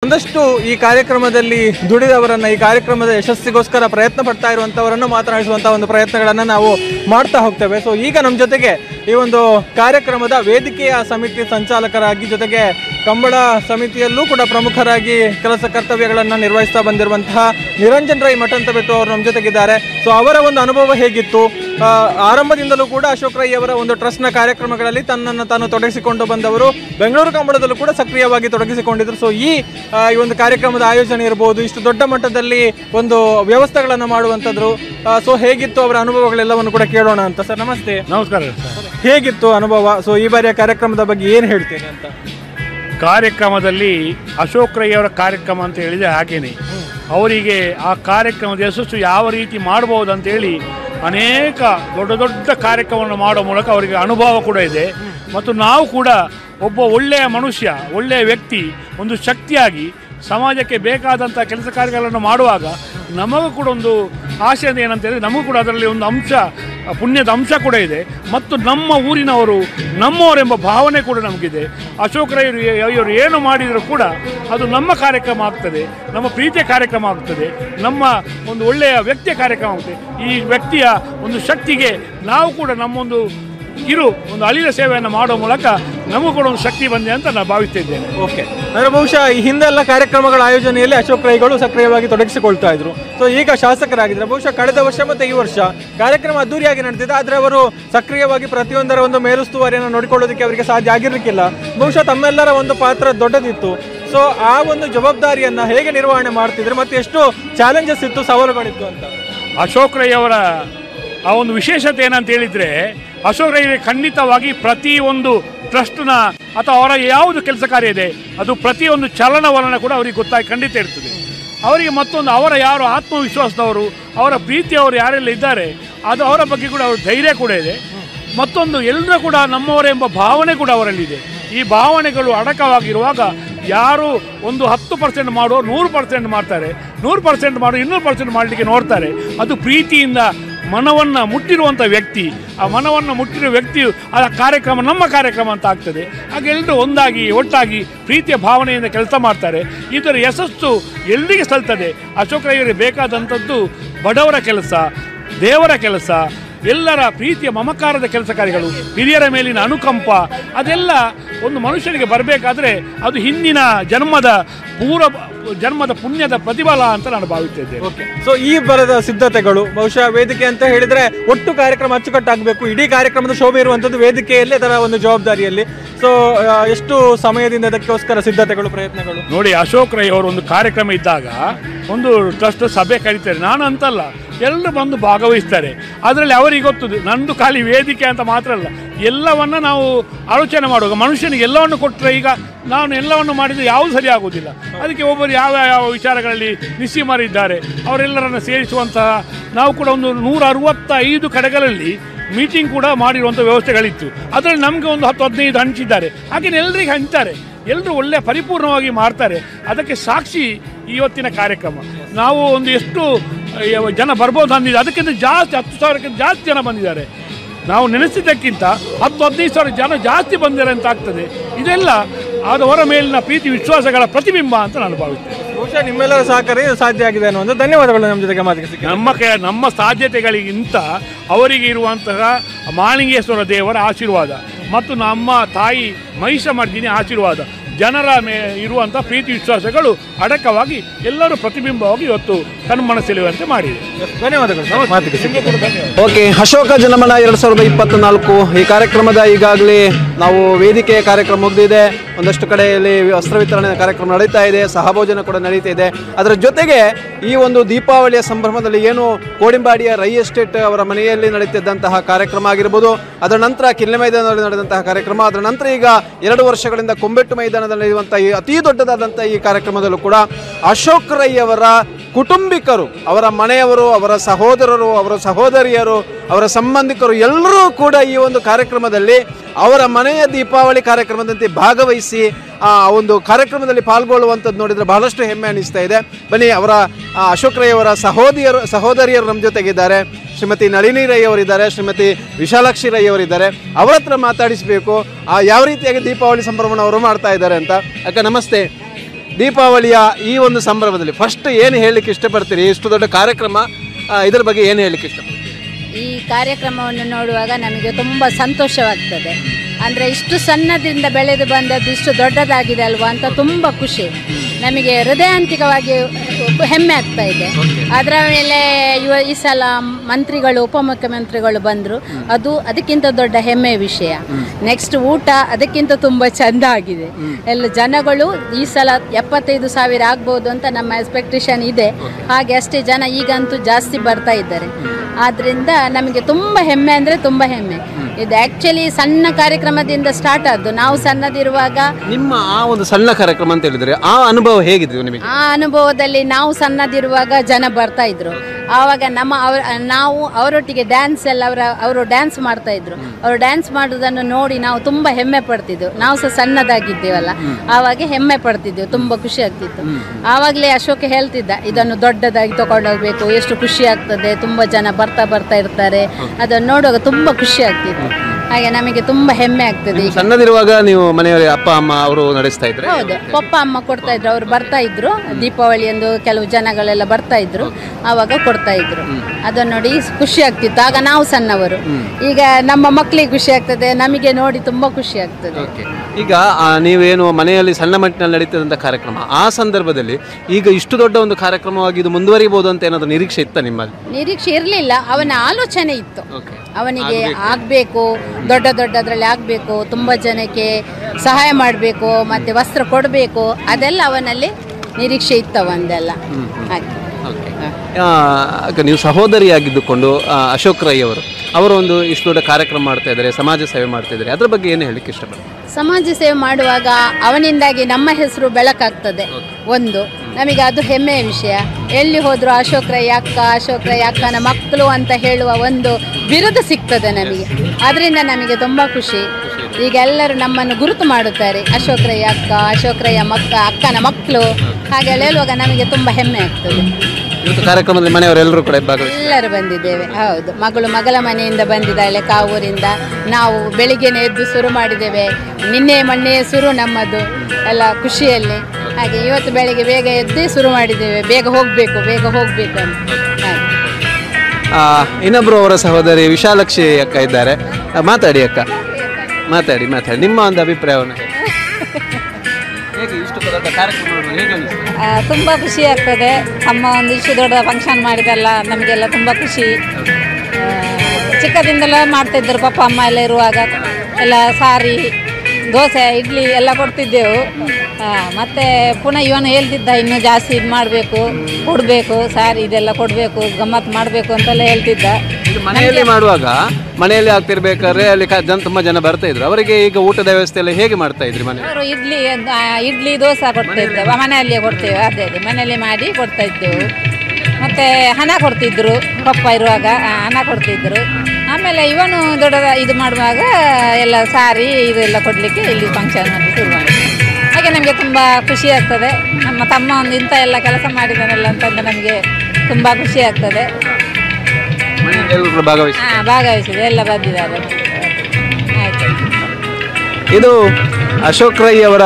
ಒಂದಷ್ಟು ಈ ಕಾರ್ಯಕ್ರಮದಲ್ಲಿ ದುಡಿದವರನ್ನ ಈ ಕಾರ್ಯಕ್ರಮದ ಯಶಸ್ಸಿಗೋಸ್ಕರ ಪ್ರಯತ್ನ ಪಡ್ತಾ ಇರುವಂತವರನ್ನು ಮಾತನಾಡಿಸುವಂತಹ ಒಂದು ಪ್ರಯತ್ನಗಳನ್ನ ನಾವು ಮಾಡ್ತಾ ಹೋಗ್ತೇವೆ ಸೊ ಈಗ ನಮ್ಮ ಜೊತೆಗೆ ಈ ಒಂದು ಕಾರ್ಯಕ್ರಮದ ವೇದಿಕೆಯ ಸಮಿತಿ ಸಂಚಾಲಕರಾಗಿ ಜೊತೆಗೆ ಕಂಬಳ ಸಮಿತಿಯಲ್ಲೂ ಕೂಡ ಪ್ರಮುಖರಾಗಿ ಕೆಲಸ ಕರ್ತವ್ಯಗಳನ್ನು ನಿರ್ವಹಿಸ್ತಾ ಬಂದಿರುವಂತಹ ನಿರಂಜನ್ ರೈ ಮಠಂತ ಬೆಟ್ಟು ಅವರು ನಮ್ಮ ಜೊತೆಗಿದ್ದಾರೆ ಸೊ ಅವರ ಒಂದು ಅನುಭವ ಹೇಗಿತ್ತು ಆ, ಆರಂಭದಿಂದಲೂ ಕೂಡ ಅಶೋಕ್ ರೈ ಅವರ ಒಂದು ಟ್ರಸ್ಟ್ನ ಕಾರ್ಯಕ್ರಮಗಳಲ್ಲಿ ತನ್ನನ್ನು ತಾನು ತೊಡಗಿಸಿಕೊಂಡು ಬಂದವರು ಬೆಂಗಳೂರು ಕಂಬಳದಲ್ಲೂ ಕೂಡ ಸಕ್ರಿಯವಾಗಿ ತೊಡಗಿಸಿಕೊಂಡಿದ್ರು ಸೊ ಈ ಆ, ಈ ಒಂದು ಕಾರ್ಯಕ್ರಮದ ಆಯೋಜನೆ ಇರಬಹುದು ಇಷ್ಟು ದೊಡ್ಡ ಮಟ್ಟದಲ್ಲಿ ಒಂದು ವ್ಯವಸ್ಥೆಗಳನ್ನು ಮಾಡುವಂಥದ್ದು ಸೊ ಹೇಗಿತ್ತು ಅವರ ಅನುಭವಗಳೆಲ್ಲವನ್ನು ಕೂಡ ಕೇಳೋಣ ಅಂತ ಸರ್ ನಮಸ್ತೆ ನಮಸ್ಕಾರ ಸರ್ ಹೇಗಿತ್ತು ಅನುಭವ ಸೊ ಈ ಬಾರಿಯ ಕಾರ್ಯಕ್ರಮದ ಬಗ್ಗೆ ಏನು ಹೇಳ್ತೇನೆ ಅಂತ ಕಾರ್ಯಕ್ರಮದಲ್ಲಿ ಅಶೋಕ್ ರೈ ಅವರ ಕಾರ್ಯಕ್ರಮ ಅಂತ ಹೇಳಿದರೆ ಹಾಗೇನೆ ಅವರಿಗೆ ಆ ಕಾರ್ಯಕ್ರಮದ ಯಶಸ್ಸು ಯಾವ ರೀತಿ ಮಾಡ್ಬೋದು ಅಂತೇಳಿ ಅನೇಕ ದೊಡ್ಡ ದೊಡ್ಡ ಕಾರ್ಯಕ್ರಮವನ್ನು ಮಾಡೋ ಮೂಲಕ ಅವರಿಗೆ ಅನುಭವ ಕೂಡ ಇದೆ ಮತ್ತು ನಾವು ಕೂಡ ಒಬ್ಬ ಒಳ್ಳೆಯ ಮನುಷ್ಯ ಒಳ್ಳೆಯ ವ್ಯಕ್ತಿ ಒಂದು ಶಕ್ತಿಯಾಗಿ ಸಮಾಜಕ್ಕೆ ಬೇಕಾದಂಥ ಕೆಲಸ ಕಾರ್ಯಗಳನ್ನು ಮಾಡುವಾಗ ನಮಗೂ ಕೂಡ ಒಂದು ಆಸೆ ಅಂತ ಏನಂತ ಹೇಳಿದ್ರೆ ನಮಗೂ ಕೂಡ ಅದರಲ್ಲಿ ಒಂದು ಅಂಶ ಪುಣ್ಯದ ಅಂಶ ಕೂಡ ಇದೆ ಮತ್ತು ನಮ್ಮ ಊರಿನವರು ನಮ್ಮವರೆಂಬ ಭಾವನೆ ಕೂಡ ನಮಗಿದೆ ಅಶೋಕ್ ರೈ ಇವರು ಏನು ಮಾಡಿದರೂ ಕೂಡ ಅದು ನಮ್ಮ ಕಾರ್ಯಕ್ರಮ ಆಗ್ತದೆ ನಮ್ಮ ಪ್ರೀತಿಯ ಕಾರ್ಯಕ್ರಮ ಆಗ್ತದೆ ನಮ್ಮ ಒಂದು ಒಳ್ಳೆಯ ವ್ಯಕ್ತಿಯ ಕಾರ್ಯಕ್ರಮ ಆಗುತ್ತೆ ಈ ವ್ಯಕ್ತಿಯ ಒಂದು ಶಕ್ತಿಗೆ ನಾವು ಕೂಡ ನಮ್ಮೊಂದು ಕಿರು ಒಂದು ಅಳಿಲ ಸೇವೆಯನ್ನು ಮಾಡೋ ಮೂಲಕ ನಮಗೂ ಕೂಡ ಒಂದು ಶಕ್ತಿ ಬಂದಿದೆ ಅಂತ ನಾನು ಭಾವಿಸ್ತಿದ್ದೇನೆ ಓಕೆ ಅಂದ್ರೆ ಬಹುಶಃ ಈ ಹಿಂದೆಲ್ಲ ಕಾರ್ಯಕ್ರಮಗಳ ಆಯೋಜನೆಯಲ್ಲಿ ಅಶೋಕ್ ರೈಗಳು ಸಕ್ರಿಯವಾಗಿ ತೊಡಗಿಸಿಕೊಳ್ತಾ ಇದ್ರು ಸೊ ಈಗ ಶಾಸಕರಾಗಿದ್ರೆ ಬಹುಶಃ ಕಳೆದ ವರ್ಷ ಮತ್ತೆ ಈ ವರ್ಷ ಕಾರ್ಯಕ್ರಮ ಅದ್ದೂರಿಯಾಗಿ ನಡೆದಿದೆ ಆದ್ರೆ ಅವರು ಸಕ್ರಿಯವಾಗಿ ಪ್ರತಿಯೊಂದರ ಒಂದು ಮೇಲುಸ್ತುವಾರಿಯನ್ನು ನೋಡಿಕೊಳ್ಳೋದಕ್ಕೆ ಅವರಿಗೆ ಸಾಧ್ಯ ಆಗಿರ್ಲಿಕ್ಕಿಲ್ಲ ಬಹುಶಃ ತಮ್ಮೆಲ್ಲರ ಒಂದು ಪಾತ್ರ ದೊಡ್ಡದಿತ್ತು ಸೊ ಆ ಒಂದು ಜವಾಬ್ದಾರಿಯನ್ನ ಹೇಗೆ ನಿರ್ವಹಣೆ ಮಾಡ್ತಿದ್ರು ಮತ್ತೆ ಎಷ್ಟು ಚಾಲೆಂಜಸ್ ಇತ್ತು ಸವಾಲುಗಳಿತ್ತು ಅಂತ ಅಶೋಕ್ ರೈ ಅವರ ಆ ಒಂದು ವಿಶೇಷತೆ ಏನಂತ ಹೇಳಿದರೆ ಅಶೋಕ್ ರೈ ಖಂಡಿತವಾಗಿ ಪ್ರತಿಯೊಂದು ಟ್ರಸ್ಟ್ನ ಅಥವಾ ಅವರ ಯಾವುದು ಕೆಲಸ ಕಾರ್ಯ ಇದೆ ಅದು ಪ್ರತಿಯೊಂದು ಚಲನವಲನ ಕೂಡ ಅವರಿಗೆ ಗೊತ್ತಾಗಿ ಖಂಡಿತ ಇರ್ತದೆ ಅವರಿಗೆ ಮತ್ತೊಂದು ಅವರ ಯಾರು ಆತ್ಮವಿಶ್ವಾಸದವರು ಅವರ ಪ್ರೀತಿಯವರು ಯಾರೆಲ್ಲ ಇದ್ದಾರೆ ಅದು ಅವರ ಬಗ್ಗೆ ಕೂಡ ಅವ್ರ ಧೈರ್ಯ ಕೂಡ ಇದೆ ಮತ್ತೊಂದು ಎಲ್ಲರೂ ಕೂಡ ನಮ್ಮವರೇ ಎಂಬ ಭಾವನೆ ಕೂಡ ಅವರಲ್ಲಿದೆ ಈ ಭಾವನೆಗಳು ಅಡಕವಾಗಿರುವಾಗ ಯಾರು ಒಂದು ಹತ್ತು ಪರ್ಸೆಂಟ್ ಮಾಡೋ ನೂರು ಪರ್ಸೆಂಟ್ ಮಾಡ್ತಾರೆ ನೂರು ಪರ್ಸೆಂಟ್ ಮಾಡೋ ಇನ್ನೂರು ಪರ್ಸೆಂಟ್ ಮಾಡಲಿಕ್ಕೆ ನೋಡ್ತಾರೆ ಅದು ಪ್ರೀತಿಯಿಂದ ಮನವನ್ನು ಮುಟ್ಟಿರುವಂಥ ವ್ಯಕ್ತಿ ಆ ಮನವನ್ನು ಮುಟ್ಟಿರೋ ವ್ಯಕ್ತಿಯು ಆ ಕಾರ್ಯಕ್ರಮ ನಮ್ಮ ಕಾರ್ಯಕ್ರಮ ಅಂತ ಆಗ್ತದೆ ಆಗ ಎಲ್ಲರೂ ಒಂದಾಗಿ ಒಟ್ಟಾಗಿ ಪ್ರೀತಿಯ ಭಾವನೆಯಿಂದ ಕೆಲಸ ಮಾಡ್ತಾರೆ ಇದರ ಯಶಸ್ಸು ಎಲ್ಲಿಗೆ ಸಲ್ತದೆ ಅಶೋಕ್ ರೈವರಿಗೆ ಬೇಕಾದಂಥದ್ದು ಬಡವರ ಕೆಲಸ ದೇವರ ಕೆಲಸ ಎಲ್ಲರ ಪ್ರೀತಿಯ ಮಮಕಾರದ ಕೆಲಸ ಕಾರ್ಯಗಳು ಹಿರಿಯರ ಮೇಲಿನ ಅನುಕಂಪ ಅದೆಲ್ಲ ಒಂದು ಮನುಷ್ಯನಿಗೆ ಬರಬೇಕಾದ್ರೆ ಅದು ಹಿಂದಿನ ಜನ್ಮದ ಪೂರ್ವ ಜನ್ಮದ ಪುಣ್ಯದ ಪ್ರತಿಫಲ ಅಂತ ನಾನು ಭಾವಿಸಿದ್ದೇನೆ ಓಕೆ ಸೊ ಈ ಬರದ ಸಿದ್ಧತೆಗಳು ಬಹುಶಃ ವೇದಿಕೆ ಅಂತ ಹೇಳಿದ್ರೆ ಒಟ್ಟು ಕಾರ್ಯಕ್ರಮ ಅಚ್ಚುಕಟ್ಟಾಗಬೇಕು ಇಡೀ ಕಾರ್ಯಕ್ರಮದ ಶೋಭೆ ಇರುವಂತದ್ದು ವೇದಿಕೆಯಲ್ಲಿ ಅದರ ಒಂದು ಜವಾಬ್ದಾರಿಯಲ್ಲಿ ಸೊ ಎಷ್ಟು ಸಮಯದಿಂದ ಇದಕ್ಕೋಸ್ಕರ ಸಿದ್ಧತೆಗಳು ಪ್ರಯತ್ನಗಳು ನೋಡಿ ಅಶೋಕ್ ರೈ ಅವರು ಒಂದು ಕಾರ್ಯಕ್ರಮ ಇದ್ದಾಗ ಒಂದು ಟ್ರಸ್ಟ್ ಸಭೆ ಕರೀತಾರೆ ನಾನು ಅಂತಲ್ಲ ಎಲ್ಲರೂ ಬಂದು ಭಾಗವಹಿಸ್ತಾರೆ ಅದರಲ್ಲಿ ಅವರಿಗೆ ಗೊತ್ತದು ನಂದು ಖಾಲಿ ವೇದಿಕೆ ಅಂತ ಮಾತ್ರ ಅಲ್ಲ ಎಲ್ಲವನ್ನ ನಾವು ಆಲೋಚನೆ ಮಾಡುವಾಗ ಮನುಷ್ಯನಿಗೆ ಎಲ್ಲವನ್ನು ಕೊಟ್ಟರೆ ಈಗ ನಾನು ಎಲ್ಲವನ್ನು ಮಾಡಿದರೆ ಯಾವುದು ಸರಿ ಆಗುವುದಿಲ್ಲ ಅದಕ್ಕೆ ಒಬ್ಬರು ಯಾವ ಯಾವ ವಿಚಾರಗಳಲ್ಲಿ ನಿಸ್ಸೀಮರಿದ್ದಾರೆ ಅವರೆಲ್ಲರನ್ನು ಸೇರಿಸುವಂತಹ ನಾವು ಕೂಡ ಒಂದು ನೂರ ಅರವತ್ತೈದು ಕಡೆಗಳಲ್ಲಿ ಮೀಟಿಂಗ್ ಕೂಡ ಮಾಡಿರುವಂಥ ವ್ಯವಸ್ಥೆಗಳಿತ್ತು ಅದರಲ್ಲಿ ನಮಗೆ ಒಂದು ಹತ್ತು ಹದಿನೈದು ಹಂಚಿದ್ದಾರೆ ಹಾಗೆ ಎಲ್ಲರಿಗೆ ಹಂಚ್ತಾರೆ ಎಲ್ಲರೂ ಒಳ್ಳೆ ಪರಿಪೂರ್ಣವಾಗಿ ಮಾಡ್ತಾರೆ ಅದಕ್ಕೆ ಸಾಕ್ಷಿ ಇವತ್ತಿನ ಕಾರ್ಯಕ್ರಮ ನಾವು ಒಂದು ಎಷ್ಟು ಅಹ್, ಜನ ಬರ್ಬೋದು ಅಂದಿದೆ ಅದಕ್ಕಿಂತ ಜಾಸ್ತಿ ಹತ್ತು ಸಾವಿರಕ್ಕಿಂತ ಜಾಸ್ತಿ ಜನ ಬಂದಿದ್ದಾರೆ ನಾವು ನೆನೆಸಿದ್ದಕ್ಕಿಂತ ಹತ್ತು ಹದಿನೈದು ಸಾವಿರ ಜನ ಜಾಸ್ತಿ ಬಂದಿದ್ದಾರೆ ಅಂತ ಆಗ್ತದೆ ಇದೆಲ್ಲ ಅದವರ ಮೇಲಿನ ಪ್ರೀತಿ ವಿಶ್ವಾಸಗಳ ಪ್ರತಿಬಿಂಬ ಅಂತ ನಾನು ಭಾವಿಸ್ತೇನೆ ಬಹುಶಃ ನಿಮ್ಮೆಲ್ಲರ ಸಹಕಾರ ಇದು ಸಾಧ್ಯ ಆಗಿದೆ ಅನ್ನೋ ಒಂದು ಧನ್ಯವಾದಗಳು ನಮ್ಮ ಜೊತೆಗೆ ಮಾತಿಗೆ ಸಿಕ್ಕ ನಮ್ಮ ಕ ನಮ್ಮ ಸಾಧ್ಯತೆಗಳಿಗಿಂತ ಅವರಿಗೆ ಇರುವಂತಹ ಮಾಲಿಂಗೇಶ್ವರ ದೇವರ ಆಶೀರ್ವಾದ ಮತ್ತು ನಮ್ಮ ತಾಯಿ ಮಹಿಷಮರ್ದಿನಿ ಆಶೀರ್ವಾದ ಜನರ ಮೇ ಇರುವಂಥ ಪ್ರೀತಿ ವಿಶ್ವಾಸಗಳು ಅಡಕವಾಗಿ ಎಲ್ಲರೂ ಪ್ರತಿಬಿಂಬವಾಗಿ ಇವತ್ತು ಕಣ್ಮನ ಸೆಳೆಯುವಂತೆ ಮಾಡಿದೆ ಧನ್ಯವಾದಗಳು ಸರ್ ಮಾತಿಗೆ ಸಿಕ್ಕ ಓಕೆ ಅಶೋಕ ಜನಮನ ಎರಡು ಸಾವಿರದ ಇಪ್ಪತ್ತ್ನಾಲ್ಕು ಈ ಕಾರ್ಯಕ್ರಮದ ಈಗಾಗಲೇ ನಾವು ವೇದಿಕೆಯ ಕಾರ್ಯಕ್ರಮ ಮುಗಿದಿದೆ ಒಂದಷ್ಟು ಕಡೆಯಲ್ಲಿ ವಸ್ತ್ರ ವಿತರಣೆ ಕಾರ್ಯಕ್ರಮ ನಡೀತಾ ಇದೆ ಸಹಭೋಜನ ಕೂಡ ನಡೀತಾ ಇದೆ ಅದರ ಜೊತೆಗೆ ಈ ಒಂದು ದೀಪಾವಳಿಯ ಸಂಭ್ರಮದಲ್ಲಿ ಏನು ಕೋಡಿಂಬಾಡಿಯ ರೈ ಎಸ್ಟೇಟ್ ಅವರ ಮನೆಯಲ್ಲಿ ನಡೀತಿದ್ದಂತಹ ಕಾರ್ಯಕ್ರಮ ಆಗಿರ್ಬೋದು ಅದರ ನಂತರ ಕಿಲ್ಲೆ ಮೈದಾನದಲ್ಲಿ ನಡೆದಂತಹ ಕಾರ್ಯಕ್ರಮ ಅದರ ನಂತರ ಈಗ ಎರಡು ವರ್ಷಗಳಿಂದ ಕೊಂಬೆಟ್ಟು ಮೈದಾನದಲ್ಲಿ ನಡೆಯುವಂಥ ಈ ಅತಿ ದೊಡ್ಡದಾದಂಥ ಈ ಕಾರ್ಯಕ್ರಮದಲ್ಲೂ ಕೂಡ ಅಶೋಕ್ ರೈ ಅವರ ಕುಟುಂಬಿಕರು ಅವರ ಮನೆಯವರು ಅವರ ಸಹೋದರರು ಅವರ ಸಹೋದರಿಯರು ಅವರ ಸಂಬಂಧಿಕರು ಎಲ್ಲರೂ ಕೂಡ ಈ ಒಂದು ಕಾರ್ಯಕ್ರಮದಲ್ಲಿ ಅವರ ಮನೆಯ ದೀಪಾವಳಿ ಕಾರ್ಯಕ್ರಮದಂತೆ ಭಾಗವಹಿಸಿ ಆ ಒಂದು ಕಾರ್ಯಕ್ರಮದಲ್ಲಿ ಪಾಲ್ಗೊಳ್ಳುವಂಥದ್ದು ನೋಡಿದರೆ ಬಹಳಷ್ಟು ಹೆಮ್ಮೆ ಅನಿಸ್ತಾ ಇದೆ ಬನ್ನಿ ಅವರ ಆ, ಅಶೋಕ್ ರೈ ಅವರ ಸಹೋದರಿಯರು ಸಹೋದರಿಯರು ನಮ್ಮ ಜೊತೆಗಿದ್ದಾರೆ ಶ್ರೀಮತಿ ನಳಿನಿ ರೈ ಅವರಿದ್ದಾರೆ ಶ್ರೀಮತಿ ವಿಶಾಲಾಕ್ಷಿ ರೈ ಅವರಿದ್ದಾರೆ ಅವರ ಹತ್ರ ಮಾತಾಡಿಸಬೇಕು ಯಾವ ರೀತಿಯಾಗಿ ದೀಪಾವಳಿ ಸಂಭ್ರಮಣ ಅವರು ಮಾಡ್ತಾ ಇದ್ದಾರೆ ಅಂತ ಅಕ್ಕ ನಮಸ್ತೆ ದೀಪಾವಳಿಯ ಈ ಒಂದು ಸಂಭ್ರಮದಲ್ಲಿ ಫಸ್ಟ್ ಏನು ಹೇಳಲಿಕ್ಕೆ ಇಷ್ಟಪಡ್ತೀರಿ ಇಷ್ಟು ದೊಡ್ಡ ಕಾರ್ಯಕ್ರಮ ಆ, ಇದರ ಬಗ್ಗೆ ಏನು ಹೇಳಲಿಕ್ಕೆ ಇಷ್ಟಪಡ್ತೀರಿ ಈ ಕಾರ್ಯಕ್ರಮವನ್ನು ನೋಡುವಾಗ ನಮಗೆ ತುಂಬ ಸಂತೋಷವಾಗ್ತದೆ ಅಂದರೆ ಇಷ್ಟು ಸಣ್ಣದಿಂದ ಬೆಳೆದು ಬಂದದ್ದು ಇಷ್ಟು ದೊಡ್ಡದಾಗಿದೆ ಅಲ್ವಾ ಅಂತ ತುಂಬ ಖುಷಿ ನಮಗೆ ಹೃದಯಾಂತಿಕವಾಗಿ ಹೆಮ್ಮೆ ಆಗ್ತಾ ಇದೆ ಅದರ ಮೇಲೆ ಇವ ಈ ಸಲ ಮಂತ್ರಿಗಳು ಉಪಮುಖ್ಯಮಂತ್ರಿಗಳು ಬಂದರು ಅದು ಅದಕ್ಕಿಂತ ದೊಡ್ಡ ಹೆಮ್ಮೆಯ ವಿಷಯ ನೆಕ್ಸ್ಟ್ ಊಟ ಅದಕ್ಕಿಂತ ತುಂಬ ಚೆಂದ ಆಗಿದೆ ಎಲ್ಲ ಜನಗಳು ಈ ಸಲ ಎಪ್ಪತ್ತೈದು ಸಾವಿರ ಆಗ್ಬೋದು ಅಂತ ನಮ್ಮ ಎಕ್ಸ್ಪೆಕ್ಟೇಷನ್ ಇದೆ ಹಾಗೆ ಅಷ್ಟೇ ಜನ ಈಗಂತೂ ಜಾಸ್ತಿ ಬರ್ತಾ ಇದ್ದಾರೆ ಆದ್ರಿಂದ ನಮಗೆ ತುಂಬ ಹೆಮ್ಮೆ ಅಂದರೆ ತುಂಬ ಹೆಮ್ಮೆ ಇದು ಆ್ಯಕ್ಚುಲಿ ಸಣ್ಣ ಕಾರ್ಯಕ್ರಮದಿಂದ ಸ್ಟಾರ್ಟ್ ಆದ್ದು ನಾವು ಸಣ್ಣದಿರುವಾಗ ನಿಮ್ಮ ಆ ಒಂದು ಸಣ್ಣ ಕಾರ್ಯಕ್ರಮ ಅಂತ ಹೇಳಿದ್ರೆ ಆ ಅನುಭವ ಹೇಗಿತ್ತು ನಿಮಗೆ ಆ ಅನುಭವದಲ್ಲಿ ನಾವು ಸಣ್ಣದಿರುವಾಗ ಜನ ಬರ್ತಾ ಇದ್ರು ಆವಾಗ ನಮ್ಮ ಅವ್ರ ನಾವು ಅವರೊಟ್ಟಿಗೆ ಡ್ಯಾನ್ಸ್ ಎಲ್ಲ ಅವರ ಅವರು ಡ್ಯಾನ್ಸ್ ಮಾಡ್ತಾ ಇದ್ರು ಅವರು ಡ್ಯಾನ್ಸ್ ಮಾಡೋದನ್ನು ನೋಡಿ ನಾವು ತುಂಬ ಹೆಮ್ಮೆ ಪಡ್ತಿದ್ದೆವು ನಾವು ಸಹ ಸಣ್ಣದಾಗಿದ್ದೇವಲ್ಲ ಆವಾಗ ಹೆಮ್ಮೆ ಪಡ್ತಿದ್ದೆವು ತುಂಬ ಖುಷಿ ಆಗ್ತಿತ್ತು ಆವಾಗಲೇ ಅಶೋಕ್ ಹೇಳ್ತಿದ್ದ ಇದನ್ನು ದೊಡ್ಡದಾಗಿ ತಗೊಂಡೋಗ್ಬೇಕು ಎಷ್ಟು ಖುಷಿ ಆಗ್ತದೆ ತುಂಬ ಜನ ಬರ್ತಾ ಬರ್ತಾ ಇರ್ತಾರೆ ಅದನ್ನು ನೋಡುವಾಗ ತುಂಬ ಖುಷಿ ಆಗ್ತಿತ್ತು ಹಾಗೆ ನಮಗೆ ತುಂಬ ಹೆಮ್ಮೆ ಆಗ್ತದೆ ಈಗ ಸಣ್ಣದಿರುವಾಗ ನೀವು ಮನೆಯವರ ಅಪ್ಪ ಅಮ್ಮ ಅವರು ನಡೆಸ್ತಾ ಇದ್ರೆ ಹೌದು ಪಪ್ಪ ಅಮ್ಮ ಕೊಡ್ತಾ ಇದ್ರು ಅವ್ರು ಬರ್ತಾ ಇದ್ರು ದೀಪಾವಳಿ ಎಂದು ಕೆಲವು ಜನಗಳೆಲ್ಲ ಬರ್ತಾ ಇದ್ರು ಆವಾಗ ಕೊಡ್ತಾ ಇದ್ರು ಅದನ್ನ ನೋಡಿ ಖುಷಿ ಆಗ್ತಿತ್ತು ಆಗ ನಾವು ಸಣ್ಣವರು ಈಗ ನಮ್ಮ ಮಕ್ಕಳಿಗೆ ಖುಷಿ ಆಗ್ತದೆ ನಮಗೆ ನೋಡಿ ತುಂಬಾ ಖುಷಿ ಆಗ್ತದೆ ಈಗ ಆ, ನೀವೇನು ಮನೆಯಲ್ಲಿ ಸಣ್ಣ ಮಟ್ಟಿನಲ್ಲಿ ನಡೀತದಂಥ ಕಾರ್ಯಕ್ರಮ ಆ ಸಂದರ್ಭದಲ್ಲಿ ಈಗ ಇಷ್ಟು ದೊಡ್ಡ ಒಂದು ಕಾರ್ಯಕ್ರಮವಾಗಿ ಇದು ಮುಂದುವರಿಬಹುದು ಅಂತ ಏನಾದ್ರು ನಿರೀಕ್ಷೆ ಇತ್ತ ನಿಮ್ಮಲ್ಲಿ ನಿರೀಕ್ಷೆ ಇರಲಿಲ್ಲ ಅವನ ಆಲೋಚನೆ ಇತ್ತು ಅವನಿಗೆ ಆಗಬೇಕು ದೊಡ್ಡ ದೊಡ್ಡದ್ರಲ್ಲಿ ಆಗಬೇಕು ತುಂಬ ಜನಕ್ಕೆ ಸಹಾಯ ಮಾಡಬೇಕು ಮತ್ತು ವಸ್ತ್ರ ಕೊಡಬೇಕು ಅದೆಲ್ಲ ಅವನಲ್ಲಿ ನಿರೀಕ್ಷೆ ಇತ್ತು ಅವಂದೆಲ್ಲ ಹಾಗೆ ಆ, ಆಗ ನೀವು ಸಹೋದರಿಯಾಗಿದ್ದುಕೊಂಡು ಆ, ಅಶೋಕ್ ರೈ ಅವರು ಅವರು ಒಂದು ಇಷ್ಟು ದೊಡ್ಡ ಕಾರ್ಯಕ್ರಮ ಮಾಡ್ತಾ ಇದ್ದಾರೆ ಸಮಾಜ ಸೇವೆ ಮಾಡ್ತಾ ಇದ್ದಾರೆ ಅದ್ರ ಬಗ್ಗೆ ಏನು ಹೇಳಲಿಕ್ಕೆ ಇಷ್ಟಪಡ್ತೀನಿ ಸಮಾಜ ಸೇವೆ ಮಾಡುವಾಗ ಅವನಿಂದಾಗಿ ನಮ್ಮ ಹೆಸರು ಬೆಳಕಾಗ್ತದೆ ಒಂದು ನಮಗೆ ಅದು ಹೆಮ್ಮೆಯ ವಿಷಯ ಎಲ್ಲಿ ಹೋದರೂ ಅಶೋಕ್ ರೈ ಅಕ್ಕ ಅಶೋಕ್ ರೈ ಅಕ್ಕನ ಮಕ್ಕಳು ಅಂತ ಹೇಳುವ ಒಂದು ಬಿರುದು ಸಿಗ್ತದೆ ನಮಗೆ ಅದರಿಂದ ನಮಗೆ ತುಂಬ ಖುಷಿ ಈಗ ಎಲ್ಲರೂ ನಮ್ಮನ್ನು ಗುರುತು ಮಾಡುತ್ತಾರೆ ಅಶೋಕ್ ರೈ ಅಕ್ಕ ಅಶೋಕ್ ರೈಯ ಮಕ್ಕ ಅಕ್ಕನ ಮಕ್ಕಳು ಹಾಗೆಲ್ಲ ಹೇಳುವಾಗ ನಮಗೆ ತುಂಬ ಹೆಮ್ಮೆ ಆಗ್ತದೆ ಇವತ್ತು ಕಾರ್ಯಕ್ರಮದಲ್ಲಿ ಮನೆಯವರೆಲ್ಲರೂ ಕೂಡ ಭಾಗವಹಿಸಿ ಎಲ್ಲರೂ ಬಂದಿದ್ದೇವೆ ಹೌದು ಮಗಳು ಮಗಳ ಮನೆಯಿಂದ ಬಂದಿದ್ದಾಳೆ ಕಾವೂರಿಂದ ನಾವು ಬೆಳಿಗ್ಗೆನೇ ಎದ್ದು ಶುರು ಮಾಡಿದ್ದೇವೆ ನಿನ್ನೆ ಮೊನ್ನೆ ಶುರು ನಮ್ಮದು ಎಲ್ಲ ಖುಷಿಯಲ್ಲಿ ಹಾಗೆ ಇವತ್ತು ಬೆಳಿಗ್ಗೆ ಬೇಗ ಎದ್ದು ಶುರು ಮಾಡಿದ್ದೇವೆ ಬೇಗ ಹೋಗಬೇಕು ಬೇಗ ಹೋಗಬೇಕು ಅಂತ ಹಾಗೆ ಆ, ಇನ್ನೊಬ್ರು ಅವರ ಸಹೋದರಿ ವಿಶಾಲಕ್ಷಿ ಅಕ್ಕ ಇದ್ದಾರೆ ಆ, ಮಾತಾಡಿ ಅಕ್ಕ ಮಾತಾಡಿ ಮಾತಾಡಿ ನಿಮ್ಮ ಒಂದು ಅಭಿಪ್ರಾಯವನ್ನು ಹೇಳಿ. ಹೇಗೆ ಇಷ್ಟು ದೊಡ್ಡ ಕಾರ್ಯಕ್ರಮ ಹೇಗೆ ಅನಿಸ್ತು? ತುಂಬ ಖುಷಿ ಆಗ್ತದೆ ಅಮ್ಮ ಒಂದು ಇಷ್ಟು ದೊಡ್ಡ ಫಂಕ್ಷನ್ ಮಾಡಿದಲ್ಲ ನಮಗೆಲ್ಲ ತುಂಬ ಖುಷಿ ಆ, ಚಿಕ್ಕದಿಂದಲೇ ಮಾಡ್ತಿದ್ದರು ಪಪ್ಪ ಅಮ್ಮ ಎಲ್ಲ ಇರುವಾಗ ಎಲ್ಲ ಸಾರಿ ದೋಸೆ ಇಡ್ಲಿ ಎಲ್ಲ ಕೊಡ್ತಿದ್ದೆವು ಆ, ಮತ್ತೆ ಪುನಃ ಇವನು ಹೇಳ್ತಿದ್ದ ಇನ್ನೂ ಜಾಸ್ತಿ ಇದು ಮಾಡಬೇಕು ಕೊಡಬೇಕು ಸಾರಿ ಇದೆಲ್ಲ ಕೊಡಬೇಕು ಗಮ್ಮತ್ತು ಮಾಡಬೇಕು ಅಂತೆಲ್ಲ ಹೇಳ್ತಿದ್ದ ಇದು ಮನೆಯಲ್ಲಿ ಮಾಡುವಾಗ ಮನೆಯಲ್ಲಿ ಆಗ್ತಿರ್ಬೇಕಾದ್ರೆ ಅಲ್ಲಿ ಕ- ಜನ ತುಂಬಾ ಜನ ಬರ್ತಾ ಇದ್ರು ಅವರಿಗೆ ಈಗ ಊಟದ ವ್ಯವಸ್ಥೆ ಎಲ್ಲ ಹೇಗೆ ಮಾಡ್ತಾ ಇದ್ರಿ ಮನೆ ಅವರು ಇಡ್ಲಿ ಆ, ಇಡ್ಲಿ ದೋಸೆ ಕೊಡ್ತಾ ಇದ್ದೇವೆ ಮನೆಯಲ್ಲಿಯೇ ಕೊಡ್ತೇವೆ ಅದೇ ಅದೇ ಮನೆಯಲ್ಲೇ ಮಾಡಿ ಕೊಡ್ತಾ ಇದ್ದೆವು ಮತ್ತು ಹಣ ಕೊಡ್ತಿದ್ರು ಪಪ್ಪ ಇರುವಾಗ ಆ, ಹಣ ಕೊಡ್ತಿದ್ರು ಆಮೇಲೆ ಇವನು ದೊಡ್ಡ ಇದು ಮಾಡುವಾಗ ಎಲ್ಲ ಸಾರಿ ಇದೆಲ್ಲ ಕೊಡಲಿಕ್ಕೆ ಇಲ್ಲಿ ಫಂಕ್ಷನ್ ಮಾಡಿ ಶುರು ಮಾಡಿದ್ರು ಹಾಗೆ ನಮಗೆ ತುಂಬ ಖುಷಿ ಆಗ್ತದೆ ನಮ್ಮ ತಮ್ಮ ಒಂದು ಇಂಥ ಎಲ್ಲ ಕೆಲಸ ಮಾಡಿದಾನಲ್ಲ ಅಂತಂದು ನಮಗೆ ತುಂಬ ಖುಷಿ ಆಗ್ತದೆ ಮನೆಯಲ್ಲಿ ಎಲ್ಲರೂ ಕೂಡ ಭಾಗವಹಿಸಿ ಹಾಂ ಭಾಗವಹಿಸಿದೆ ಎಲ್ಲ ಬಂದಿದ್ದಾರೆ ಆಯಿತು ಇದು ಅಶೋಕ್ ರೈ ಅವರ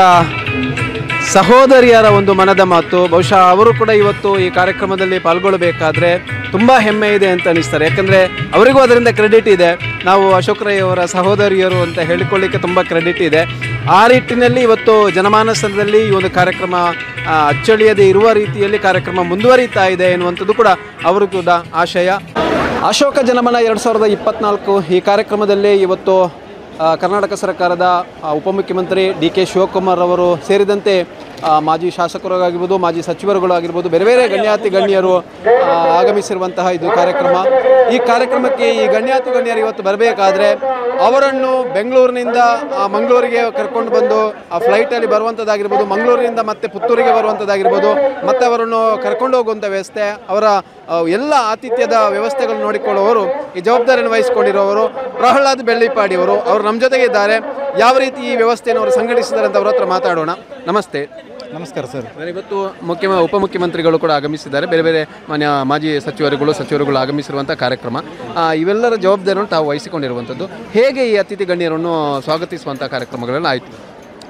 ಸಹೋದರಿಯರ ಒಂದು ಮನದ ಮಾತು ಬಹುಶಃ ಅವರು ಕೂಡ ಇವತ್ತು ಈ ಕಾರ್ಯಕ್ರಮದಲ್ಲಿ ಪಾಲ್ಗೊಳ್ಳಬೇಕಾದ್ರೆ ತುಂಬ ಹೆಮ್ಮೆ ಇದೆ ಅಂತ ಅನಿಸ್ತಾರೆ ಯಾಕಂದರೆ ಅವರಿಗೂ ಅದರಿಂದ ಕ್ರೆಡಿಟ್ ಇದೆ ನಾವು ಅಶೋಕ್ ರೈ ಅವರ ಸಹೋದರಿಯರು ಅಂತ ಹೇಳಿಕೊಳ್ಳಿಕ್ಕೆ ತುಂಬ ಕ್ರೆಡಿಟ್ ಇದೆ ಆ ನಿಟ್ಟಿನಲ್ಲಿ ಇವತ್ತು ಜನಮಾನಸದಲ್ಲಿ ಈ ಒಂದು ಕಾರ್ಯಕ್ರಮ ಆ, ಅಚ್ಚಳಿಯದೆ ಇರುವ ರೀತಿಯಲ್ಲಿ ಕಾರ್ಯಕ್ರಮ ಮುಂದುವರಿತಾ ಇದೆ ಎನ್ನುವಂಥದ್ದು ಕೂಡ ಅವರು ಕೂಡ ಆಶಯ ಅಶೋಕ ಜನಮನ ಎರಡು ಸಾವಿರದ ಇಪ್ಪತ್ನಾಲ್ಕು ಈ ಕಾರ್ಯಕ್ರಮದಲ್ಲಿ ಇವತ್ತು ಆ, ಕರ್ನಾಟಕ ಸರ್ಕಾರದ ಆ, ಉಪಮುಖ್ಯಮಂತ್ರಿ ಡಿ ಕೆ ಶಿವಕುಮಾರ್ ಅವರು ಸೇರಿದಂತೆ ಆ, ಮಾಜಿ ಶಾಸಕರಾಗಿರ್ಬೋದು ಮಾಜಿ ಸಚಿವರುಗಳು ಆಗಿರ್ಬೋದು ಬೇರೆ ಬೇರೆ ಗಣ್ಯಾತಿ ಗಣ್ಯರು ಆ, ಆಗಮಿಸಿರುವಂತಹ ಇದು ಕಾರ್ಯಕ್ರಮ ಈ ಕಾರ್ಯಕ್ರಮಕ್ಕೆ ಈ ಗಣ್ಯಾತಿ ಗಣ್ಯರು ಇವತ್ತು ಬರಬೇಕಾದ್ರೆ ಅವರನ್ನು ಬೆಂಗಳೂರಿನಿಂದ ಆ, ಮಂಗಳೂರಿಗೆ ಕರ್ಕೊಂಡು ಬಂದು ಆ ಫ್ಲೈಟಲ್ಲಿ ಬರುವಂಥದ್ದಾಗಿರ್ಬೋದು ಮಂಗಳೂರಿನಿಂದ ಮತ್ತೆ ಪುತ್ತೂರಿಗೆ ಬರುವಂಥದ್ದಾಗಿರ್ಬೋದು ಮತ್ತೆ ಅವರನ್ನು ಕರ್ಕೊಂಡು ಹೋಗುವಂಥ ವ್ಯವಸ್ಥೆ ಅವರ ಆ, ಎಲ್ಲ ಆತಿಥ್ಯದ ವ್ಯವಸ್ಥೆಗಳು ನೋಡಿಕೊಳ್ಳುವವರು ಈ ಜವಾಬ್ದಾರಿಯನ್ನು ವಹಿಸಿಕೊಂಡಿರುವವರು ಪ್ರಹ್ಲಾದ್ ಬೆಳ್ಳಿಪಾಡಿ ಅವರು ಅವರು ನಮ್ಮ ಜೊತೆಗೆ ಇದ್ದಾರೆ ಯಾವ ರೀತಿ ಈ ವ್ಯವಸ್ಥೆಯನ್ನು ಅವರು ಸಂಘಟಿಸಿದ್ದಾರೆ ಅಂತ ಅವ್ರ ಹತ್ರ ಮಾತಾಡೋಣ ನಮಸ್ತೆ ನಮಸ್ಕಾರ ಸರ್ ಇವತ್ತು ಮುಖ್ಯ ಉಪಮುಖ್ಯಮಂತ್ರಿಗಳು ಕೂಡ ಆಗಮಿಸಿದ್ದಾರೆ ಬೇರೆ ಬೇರೆ ಮಾನ್ಯ ಮಾಜಿ ಸಚಿವರುಗಳು ಸಚಿವರುಗಳು ಆಗಮಿಸಿರುವಂಥ ಕಾರ್ಯಕ್ರಮ ಆ, ಇವೆಲ್ಲರ ಜವಾಬ್ದಾರಿಯನ್ನು ತಾವು ವಹಿಸಿಕೊಂಡಿರುವಂಥದ್ದು ಹೇಗೆ ಈ ಅತಿಥಿ ಗಣ್ಯರನ್ನು ಸ್ವಾಗತಿಸುವಂಥ ಕಾರ್ಯಕ್ರಮಗಳೆಲ್ಲ ಆಯಿತು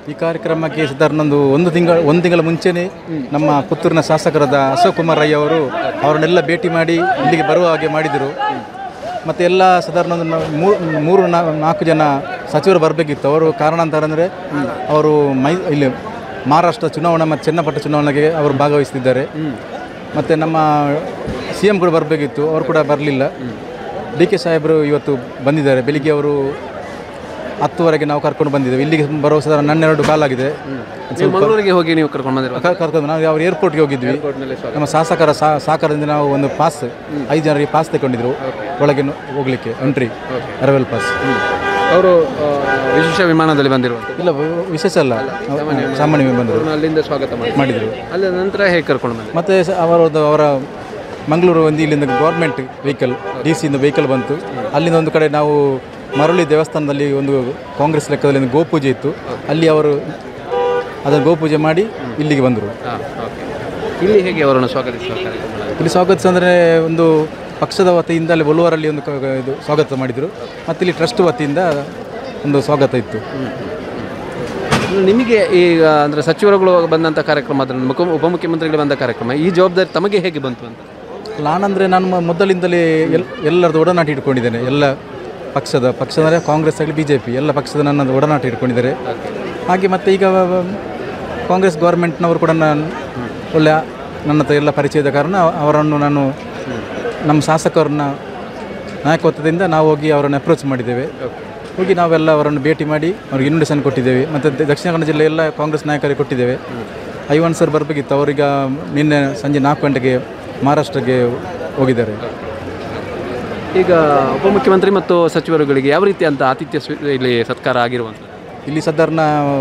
ಈ ಕಾರ್ಯಕ್ರಮಕ್ಕೆ ಸಾಧಾರಣ ಒಂದು ಒಂದು ತಿಂಗಳ ಒಂದು ತಿಂಗಳ ಮುಂಚೆನೇ ನಮ್ಮ ಪುತ್ತೂರಿನ ಶಾಸಕರಾದ ಅಶೋಕ್ ಕುಮಾರ್ ರೈ ಅವರು ಅವರನ್ನೆಲ್ಲ ಭೇಟಿ ಮಾಡಿ ಇಲ್ಲಿಗೆ ಬರುವ ಹಾಗೆ ಮಾಡಿದರು ಮತ್ತು ಎಲ್ಲ ಸಾಧಾರಣ ಒಂದು ನಾವು ಮೂರು ಮೂರು ನಾ- ನಾಲ್ಕು ಜನ ಸಚಿವರು ಬರಬೇಕಿತ್ತು ಅವರು ಕಾರಣಾಂತರ ಅಂದರೆ ಅವರು ಮೈ ಇಲ್ಲಿ ಮಹಾರಾಷ್ಟ್ರ ಚುನಾವಣಾ ಮತ್ತು ಚನ್ನಪಟ್ಟ ಚುನಾವಣೆಗೆ ಅವರು ಭಾಗವಹಿಸ್ತಿದ್ದಾರೆ ಮತ್ತು ನಮ್ಮ ಸಿ ಎಂ ಕೂಡ ಬರಬೇಕಿತ್ತು ಅವರು ಕೂಡ ಬರಲಿಲ್ಲ ಡಿ ಕೆ ಸಾಹೇಬರು ಇವತ್ತು ಬಂದಿದ್ದಾರೆ ಬೆಳಿಗ್ಗೆ ಅವರು ಹತ್ತುವರೆಗೆ ನಾವು ಕರ್ಕೊಂಡು ಬಂದಿದ್ದೇವೆ ಇಲ್ಲಿಗೆ ಬರುವ ಸಾಧಾರಣ ಹನ್ನೆರಡು ಕಾಲಾಗಿದೆ ನೀವು ಮಂಗಳೂರಿಗೆ ಹೋಗಿ ನೀವು ಕರ್ಕೊಂಡು ಬಂದಿರುವ ಕ- ಕರ್ಕೊಂಡು ನಾವು ಯಾವ ಏರ್ಪೋರ್ಟ್ಗೆ ಹೋಗಿದ್ವಿ ನಮ್ಮ ಶಾಸಕರ ಸಾ- ಸಹಕಾರದಿಂದ ನಾವು ಒಂದು ಪಾಸ್ ಐದು ಜನರಿಗೆ ಪಾಸ್ ತಗೊಂಡಿದ್ರು ಒಳಗೆ ನು- ಹೋಗ್ಲಿಕ್ಕೆ ಎಂಟ್ರಿ ಅರವೆಲ್ ಪಾಸ್ ಅವರು ಆ, ವಿಶೇಷ ವಿಮಾನದಲ್ಲಿ ಬಂದಿರುವಂಥ ಇಲ್ಲ ವ- ವಿಶೇಷ ಅಲ್ಲ ಸಾಮಾನ್ಯ ಬಂದರು ಅಲ್ಲಿಂದ ಸ್ವಾಗತ ಮಾಡಿ ಮಾಡಿದರು ಅಲ್ಲಿ ನಂತರ ಹೇಗೆ ಕರ್ಕೊಂಡು ಬಂದಿದ್ರು ಮತ್ತು ಸ- ಅವರದ್ದು ಅವರ ಮಂಗಳೂರು ಒಂದು ಇಲ್ಲಿಂದ ಗೌರ್ಮೆಂಟ್ ವೆಹಿಕಲ್ ಡಿ ಸಿಯಿಂದ ವೆಹಿಕಲ್ ಬಂತು ಅಲ್ಲಿಂದ ಒಂದು ಕಡೆ ನಾವು ಮರಳಿ ದೇವಸ್ಥಾನದಲ್ಲಿ ಒಂದು ಕಾಂಗ್ರೆಸ್ ಲೆಕ್ಕದಲ್ಲಿ ಒಂದು ಗೋಪೂಜೆ ಇತ್ತು ಅಲ್ಲಿ ಅವರು ಅದನ್ನು ಗೋಪೂಜೆ ಮಾಡಿ ಇಲ್ಲಿಗೆ ಬಂದರು ಹಾಂ ಓಕೆ ಇಲ್ಲಿ ಹೇಗೆ ಅವರನ್ನು ಸ್ವಾಗತಿಸುವ ಕಾರ್ಯಕ್ರಮ ಇಲ್ಲಿ ಸ್ವಾಗತಿಸ ಅಂದರೆ ಒಂದು ಪಕ್ಷದ ವತಿಯಿಂದ ಅಲ್ಲಿ ಬೊಲುವಾರಲ್ಲಿ ಒಂದು ಕ- ಕ- ಇದು ಸ್ವಾಗತ ಮಾಡಿದರು ಮತ್ತು ಇಲ್ಲಿ ಟ್ರಸ್ಟ್ ವತಿಯಿಂದ ಒಂದು ಸ್ವಾಗತ ಇತ್ತು ನಿಮಗೆ ಈಗ ಅಂದರೆ ಸಚಿವರುಗಳು ಬಂದಂಥ ಕಾರ್ಯಕ್ರಮ ಅದರ ಮುಖ ಉಪಮುಖ್ಯಮಂತ್ರಿಗಳು ಬಂದ ಕಾರ್ಯಕ್ರಮ ಈ ಜವಾಬ್ದಾರಿ ತಮಗೆ ಹೇಗೆ ಬಂತು ಅಂತ ನಾನಂದರೆ ನಾನು ಮ- ಮೊದಲಿಂದಲೇ ಎಲ್ ಎಲ್ಲರದ್ದು ಒಡನಾಟ ಇಟ್ಕೊಂಡಿದ್ದೇನೆ ಎಲ್ಲ ಪಕ್ಷದ ಪಕ್ಷ ಅಂದರೆ ಕಾಂಗ್ರೆಸ್ ಆಗಲಿ ಬಿ ಜೆ ಪಿ ಎಲ್ಲ ಪಕ್ಷದ ನನ್ನದು ಒಡನಾಟ ಇಟ್ಕೊಂಡಿದ್ದಾರೆ ಹಾಗೆ ಮತ್ತು ಈಗ ವ- ವ- ಕಾಂಗ್ರೆಸ್ ಗೌರ್ಮೆಂಟ್ನವರು ಕೂಡ ನಾನು ಒಳ್ಳೆ ನನ್ನ ಹತ್ರ ಎಲ್ಲ ಪರಿಚಯದ ಕಾರಣ ಅವರನ್ನು ನಾನು ನಮ್ಮ ಶಾಸಕರನ್ನ ನಾಯಕತ್ವದಿಂದ ನಾವು ಹೋಗಿ ಅವರನ್ನು ಅಪ್ರೋಚ್ ಮಾಡಿದ್ದೇವೆ ಹೋಗಿ ನಾವೆಲ್ಲ ಅವರನ್ನು ಭೇಟಿ ಮಾಡಿ ಅವ್ರಿಗೆ ಇನ್ವಿಟೇಷನ್ ಕೊಟ್ಟಿದ್ದೇವೆ ಮತ್ತು ದ- ದಕ್ಷಿಣ ಕನ್ನಡ ಜಿಲ್ಲೆ ಎಲ್ಲ ಕಾಂಗ್ರೆಸ್ ನಾಯಕರಿಗೆ ಕೊಟ್ಟಿದ್ದೇವೆ ಐವನ್ ಸರ್ ಬರಬೇಕಿತ್ತು ಅವರೀಗ ನಿನ್ನೆ ಸಂಜೆ ನಾಲ್ಕು ಗಂಟೆಗೆ ಮಹಾರಾಷ್ಟ್ರಕ್ಕೆ ಹೋಗಿದ್ದಾರೆ ಈಗ ಉಪಮುಖ್ಯಮಂತ್ರಿ ಮತ್ತು ಸಚಿವರುಗಳಿಗೆ ಯಾವ ರೀತಿ ಅಂತ ಆತಿಥ್ಯ ಸ್ವೀ- ಇಲ್ಲಿ ಸತ್ಕಾರ ಆಗಿರುವಂಥದ್ದು ಇಲ್ಲಿ ಸಾಧಾರಣ